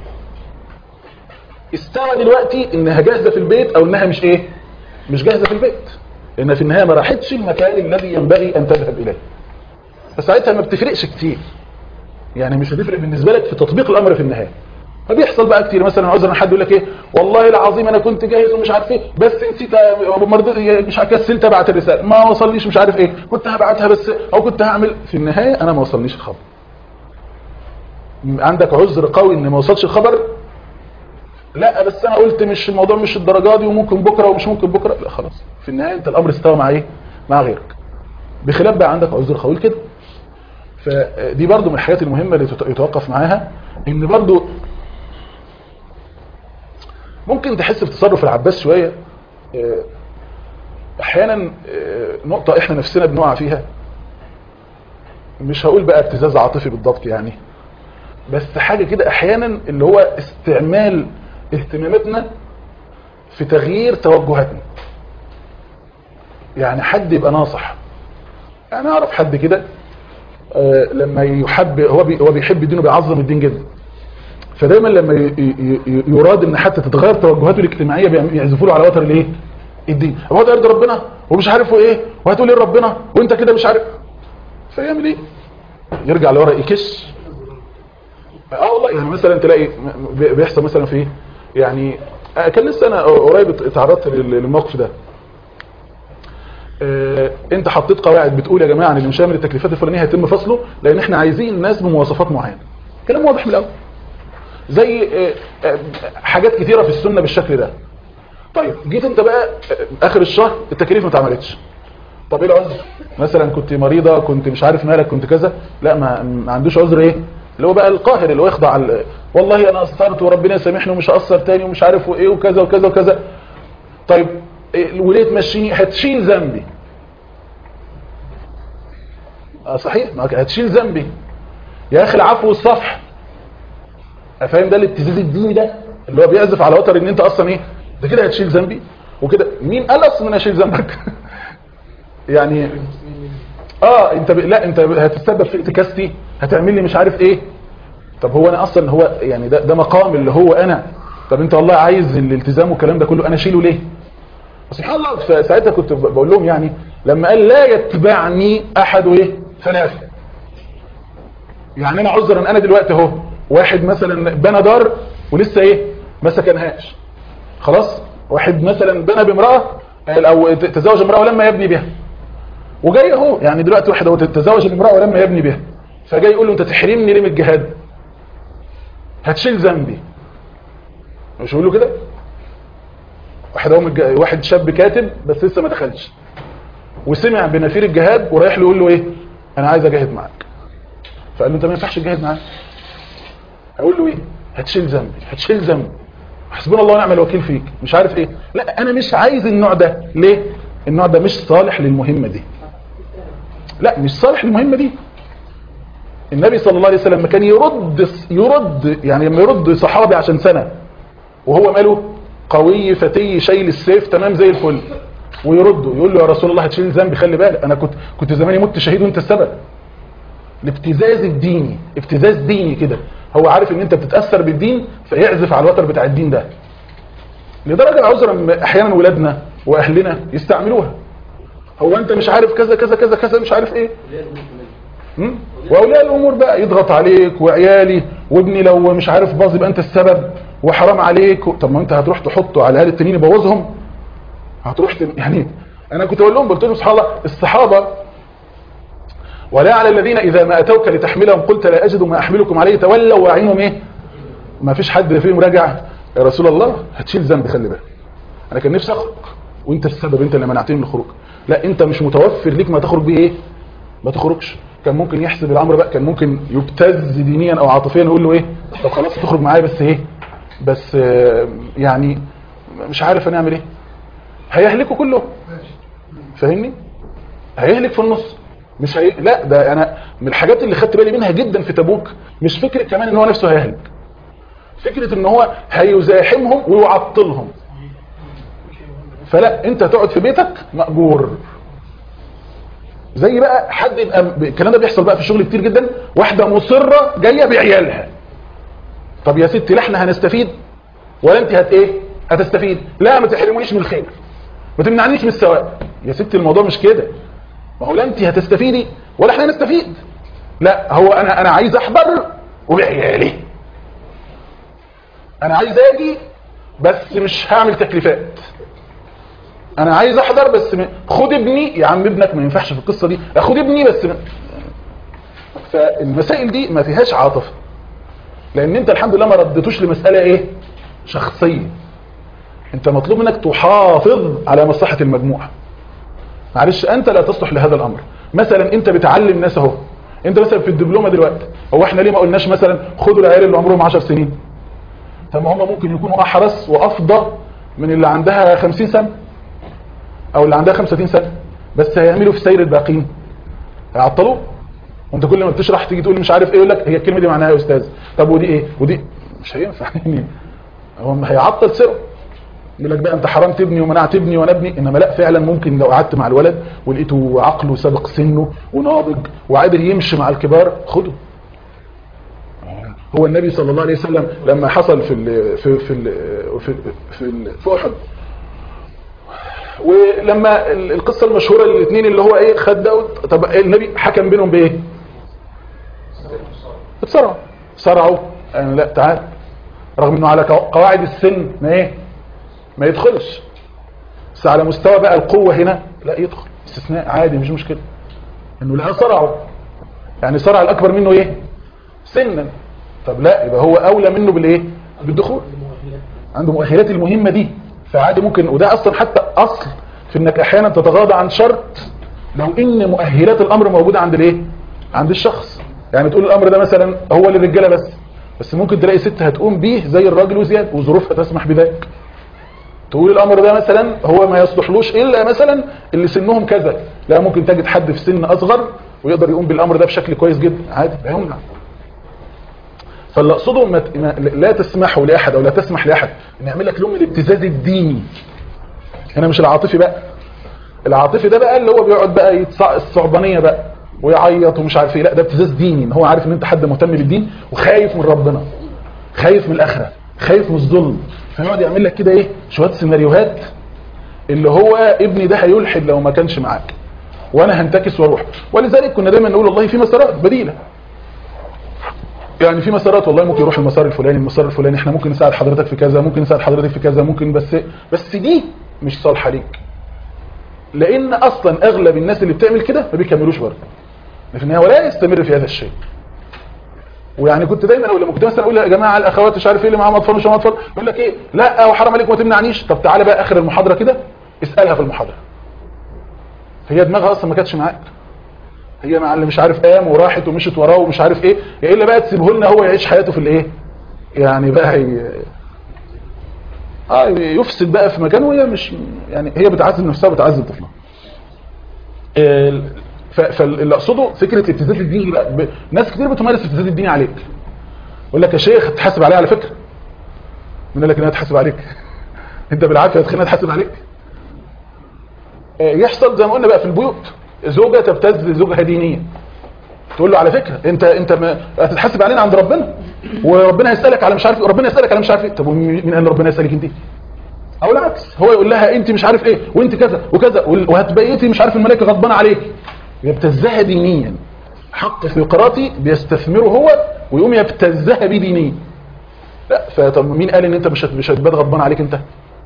استوى دلوقتي انها جاهزه في البيت او انها مش ايه مش جاهزه في البيت لان في النهايه ما راحتش المكان الذي ينبغي ان تذهب اليه فساعتها ما بتفرقش كتير يعني مش هتفرق بالنسبه لك في تطبيق الامر في النهايه فبيحصل بقى كتير مثلا عذرا حد يقول لك ايه والله العظيم انا كنت جاهز ومش عارف ايه بس نسيت مرض مش عارف كسلت ابعت الرساله ما وصلنيش مش عارف ايه كنت هبعتها بس او كنت هعمل في النهايه انا ما وصلنيش الخبر عندك عذر قوي ان ما وصلش الخبر لا بس انا قلت مش الموضوع مش الدرجه دي وممكن بكره ومش ممكن بكره لا خلاص في النهايه انت الامر استوى مع ايه مع غيرك بخلاف بقى عندك عذر قوي كده فدي برضو من الحاجات المهمه اللي تت- يتوقف معاها ان برضو ممكن تحس في تصرف العباس شويه آه، احيانا آه، نقطه احنا نفسنا بنقع فيها مش هقول بقى ابتزاز عاطفي بالضبط يعني بس حاجه كده احيانا اللي هو استعمال اهتماماتنا في تغيير توجهاتنا يعني حد يبقى ناصح يعني اعرف حد كده آه، لما يحب هو بي هو بيحب دينه بيعظم الدين جدا فدايما لما ي- ي- ي- يراد ان حتى تتغير توجهاته الاجتماعيه بيعم- يعزفوا له على وتر الايه الدين هو ده يرضي ربنا ومش عارف هو ايه وهتقول ايه ربنا وانت كده مش عارف فيعمل ايه يرجع لورا يكش اه والله يعني مثلا تلاقي م- م- بيحصل مثلا في ايه يعني آه، كان لسه انا قريب اتعرضت لل- للموقف ده آه، انت حطيت قواعد بتقول يا جماعه ان اللي مش هيعمل التكليفات الفلانيه هيتم فصله لان احنا عايزين ناس بمواصفات معينه كلام واضح من الاول زي آه، آه، حاجات كتيره في السنه بالشكل ده طيب جيت انت بقى آه، اخر الشهر التكاليف ما اتعملتش طب ايه العذر مثلا كنت مريضه كنت مش عارف مالك كنت كذا لا ما, ما عندوش عذر ايه اللي هو بقى القاهر اللي هو يخضع ال- والله انا قصرت وربنا يسامحني ومش هقصر تاني ومش عارف وايه وكذا وكذا وكذا طيب إيه، وليه تمشيني هتشيل ذنبي اه صحيح ما هتشيل ذنبي يا اخي العفو والصفح فاهم ده الابتزاز الديني ده اللي هو بيعزف على وتر ان انت اصلا ايه ده كده هتشيل ذنبي وكده مين قال اصلا ان انا اشيل ذنبك يعني اه انت ب... لا انت هتتسبب في انتكاستي هتعمل لي مش عارف ايه طب هو انا اصلا هو يعني ده, ده مقام اللي هو انا طب انت والله عايز الالتزام والكلام ده كله انا اشيله ليه سبحان الله فساعتها كنت ب- بقول لهم يعني لما قال لا يتبعني احد ايه ثلاثه يعني انا عذرا انا دلوقتي اهو واحد مثلا بنى دار ولسه ايه ما سكنهاش خلاص واحد مثلا بنى بامراه او ت- تزوج امراه ولما يبني بها وجاي اهو يعني دلوقتي واحد اهو تتزوج الامراه ولما يبني بها فجاي يقول له انت تحرمني ليه من الجهاد هتشيل ذنبي مش يقول له كده واحد اهو متج- واحد شاب كاتب بس لسه ما دخلش وسمع بنفير الجهاد ورايح له يقول له ايه انا عايز اجاهد معاك فقال له انت ما ينفعش تجاهد معاك هقول له ايه هتشيل ذنبي هتشيل ذنبي حسبنا الله ونعم الوكيل فيك مش عارف ايه لا انا مش عايز النوع ده ليه النوع ده مش صالح للمهمه دي لا مش صالح للمهمه دي النبي صلى الله عليه وسلم كان يرد يرد يعني لما يرد صحابي عشان سنه وهو ماله قوي فتي شايل السيف تمام زي الفل ويرده يقول له يا رسول الله هتشيل ذنبي خلي بالك انا كنت كنت زماني مت شهيد وانت السبب الابتزاز الديني ابتزاز ديني كده هو عارف ان انت بتتاثر بالدين فيعزف على الوتر بتاع الدين ده لدرجه عذرا احيانا ولادنا واهلنا يستعملوها هو انت مش عارف كذا كذا كذا كذا مش عارف ايه م? واولياء الامور بقى يضغط عليك وعيالي وابني لو مش عارف باظ يبقى انت السبب وحرام عليك و... طب ما انت هتروح تحطه على العيال التانيين يبوظهم هتروح ت... يعني انا كنت اقول لهم قلت لهم سبحان الله الصحابه ولا على الذين اذا ما اتوك لتحملهم قلت لا اجد ما احملكم عليه تولوا واعينهم ايه ما فيش حد فيهم راجع يا رسول الله هتشيل ذنب خلي بالك انا كان نفسي اخرج وانت السبب انت اللي منعتني من الخروج لا انت مش متوفر ليك ما تخرج بيه ايه ما تخرجش كان ممكن يحسب الامر بقى كان ممكن يبتز دينيا او عاطفيا يقول له ايه طب خلاص تخرج معايا بس ايه بس آه، يعني مش عارف هنعمل ايه هيهلكوا كله فاهمني هيهلك في النص مش هي... لا ده انا من الحاجات اللي خدت بالي منها جدا في تبوك مش فكره كمان ان هو نفسه هيهلك فكره ان هو هيزاحمهم ويعطلهم فلا انت تقعد في بيتك مأجور زي بقى حد يبقى الكلام ده بيحصل بقى في الشغل كتير جدا واحده مصره جايه بعيالها طب يا ستي لا احنا هنستفيد ولا انت هت ايه هتستفيد لا ما تحرمونيش من الخير ما تمنعنيش من الثواب يا ستي الموضوع مش كده ما هو لا انت هتستفيدي ولا احنا هنستفيد لا هو انا انا عايز احضر وبعيالي انا عايز اجي بس مش هعمل تكليفات انا عايز احضر بس م... خد ابني يا عم ابنك ما ينفعش في القصه دي لا خد ابني بس م... فالمسائل دي ما فيهاش عاطفه لان انت الحمد لله ما ردتوش لمساله ايه شخصيه انت مطلوب منك تحافظ على مصلحه المجموعه معلش انت لا تصلح لهذا الامر مثلا انت بتعلم ناس اهو انت مثلا في الدبلومه دلوقتي هو احنا ليه ما قلناش مثلا خدوا العيال اللي عمرهم 10 سنين طب ما هم ممكن يكونوا احرص وافضل من اللي عندها 50 سنه او اللي عندها 35 سنه بس هيعملوا في سير الباقيين هيعطلوه وانت كل ما بتشرح تيجي تقول مش عارف ايه يقول لك هي الكلمه دي معناها يا استاذ طب ودي ايه ودي مش هينفع يعني هو هيعطل سره يقول لك بقى انت حرام تبني ومنعت تبني وانا ابني انما لا فعلا ممكن لو قعدت مع الولد ولقيته عقله سابق سنه وناضج وقادر يمشي مع الكبار خده هو النبي صلى الله عليه وسلم لما حصل في ال في في ال في في, ال في احد ولما ال- القصه المشهوره الاثنين اللي هو ايه خد ده وت- طب النبي حكم بينهم بايه اتصرعوا صرعوا يعني لا تعال رغم انه على قوا- قواعد السن ما ايه ما يدخلش بس على مستوى بقى القوه هنا لا يدخل استثناء عادي مش مشكله انه لا صرعوا يعني صرع الاكبر منه ايه سنا طب لا يبقى هو اولى منه بالايه بالدخول عنده مؤهلات المهمه دي فعادي ممكن وده اصلا حتى اصل في انك احيانا تتغاضى عن شرط لو ان مؤهلات الامر موجوده عند الايه عند الشخص يعني تقول الامر ده مثلا هو للرجاله بس بس ممكن تلاقي ست هتقوم بيه زي الراجل وزياده وظروفها تسمح بذلك تقول الامر ده مثلا هو ما يصلحلوش الا مثلا اللي سنهم كذا لا ممكن تجد حد في سن اصغر ويقدر يقوم بالامر ده بشكل كويس جدا عادي لا يمنع فاللي اقصده ما ت- ما- لا تسمحوا لاحد او لا تسمح لاحد ان يعمل لك لون الابتزاز الديني هنا مش العاطفي بقى العاطفي ده بقى اللي هو بيقعد بقى يتصع الصعبانيه بقى ويعيط ومش عارف ايه لا ده ابتزاز ديني ان هو عارف ان انت حد مهتم بالدين وخايف من ربنا خايف من الاخره خايف من الظلم فيقعد يعمل لك كده ايه شويه سيناريوهات اللي هو ابني ده هيلحد لو ما كانش معاك وانا هنتكس واروح ولذلك كنا دايما نقول والله في مسارات بديله يعني في مسارات والله ممكن يروح المسار الفلاني المسار الفلاني احنا ممكن نساعد حضرتك في كذا ممكن نساعد حضرتك في كذا ممكن بس بس دي مش صالحه ليك لان اصلا اغلب الناس اللي بتعمل كده ما بيكملوش برضه في النهايه ولا يستمر في هذا الشيء ويعني كنت دايما اقول لما كنت مثلا اقول يا جماعه الاخوات مش عارف ايه اللي معاهم اطفال مش معاهم اطفال يقول لك ايه لا وحرام عليك ما تمنعنيش طب تعالى بقى اخر المحاضره كده اسالها في المحاضره هي دماغها اصلا ما كانتش معاك هي مع اللي مش عارف قام وراحت ومشت وراه ومش عارف ايه يا الا بقى تسيبه لنا هو يعيش حياته في الايه يعني بقى ي... اه يفسد بقى في مكان وهي مش يعني هي بتعذب نفسها بتعذب طفلها ال- ف- فاللي اقصده فكره الابتزاز الديني بقى ب... ناس كتير بتمارس الابتزاز الديني عليك يقول لك يا شيخ تحاسب عليه على فكره من قال لك انها تحاسب عليك انت بالعافيه تخلينا تحاسب عليك آه، يحصل زي ما قلنا بقى في البيوت زوجة تبتز زوجها دينيا تقول له على فكرة انت انت ما هتتحاسب علينا عند ربنا وربنا يسألك على مش عارف إيه، ربنا يسألك على مش عارف ايه طب مين قال ربنا يسألك انت او العكس هو يقول لها انت مش عارف ايه وانت كذا وكذا وهتبيتي مش عارف الملائكه غضبانه عليك يبتزها دينيا حق في قراتي بيستثمره هو ويقوم يبتزها بيه دينيا لا فطب مين قال ان انت مش هت- مش هتبات غضبان عليك انت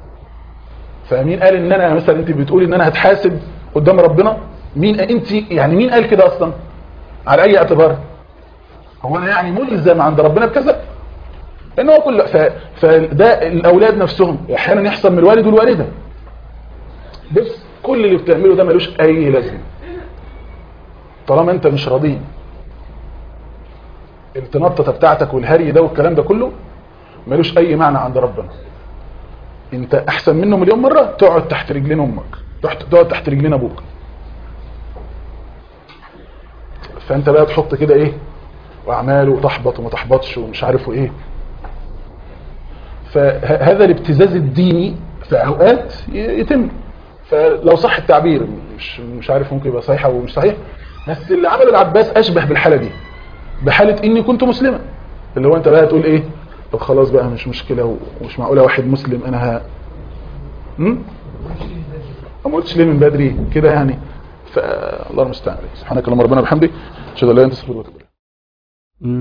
فمين قال ان انا مثلا انت بتقولي ان انا هتحاسب قدام ربنا مين انت يعني مين قال كده اصلا على اي اعتبار هو انا يعني ملزم عند ربنا بكذا لان هو كل ف... فده الاولاد نفسهم احيانا يحصل من الوالد والوالده بس كل اللي بتعمله ده ملوش اي لازمه طالما انت مش راضي التنططه بتاعتك والهري ده والكلام ده كله ملوش اي معنى عند ربنا انت احسن منه مليون مره تقعد تحت رجلين امك تحت- تقعد تحت رجلين ابوك فانت بقى تحط كده ايه واعمال وتحبط وما تحبطش ومش عارف ايه فهذا الابتزاز الديني في اوقات ي- يتم فلو صح التعبير مش مش عارف ممكن يبقى صحيح او مش صحيح بس اللي عمله العباس اشبه بالحاله دي بحاله اني كنت مسلما اللي هو انت بقى تقول ايه طب خلاص بقى مش مشكله ومش معقوله واحد مسلم انا ه... امم ما قلتش ليه من بدري كده يعني فالله المستعان سبحانك اللهم ربنا وبحمدك اشهد ان لا اله الا انت استغفرك واتوب إليك.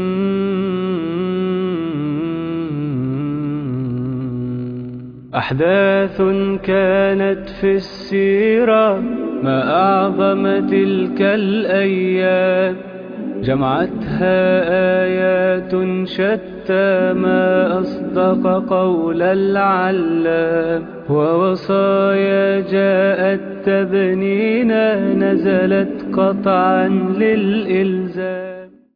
أحداث كانت في السيرة ما أعظم تلك الأيام جمعتها آيات شتى ما أصدق قول العلام ووصايا جاءت تبنينا نزلت قطعا للإلزام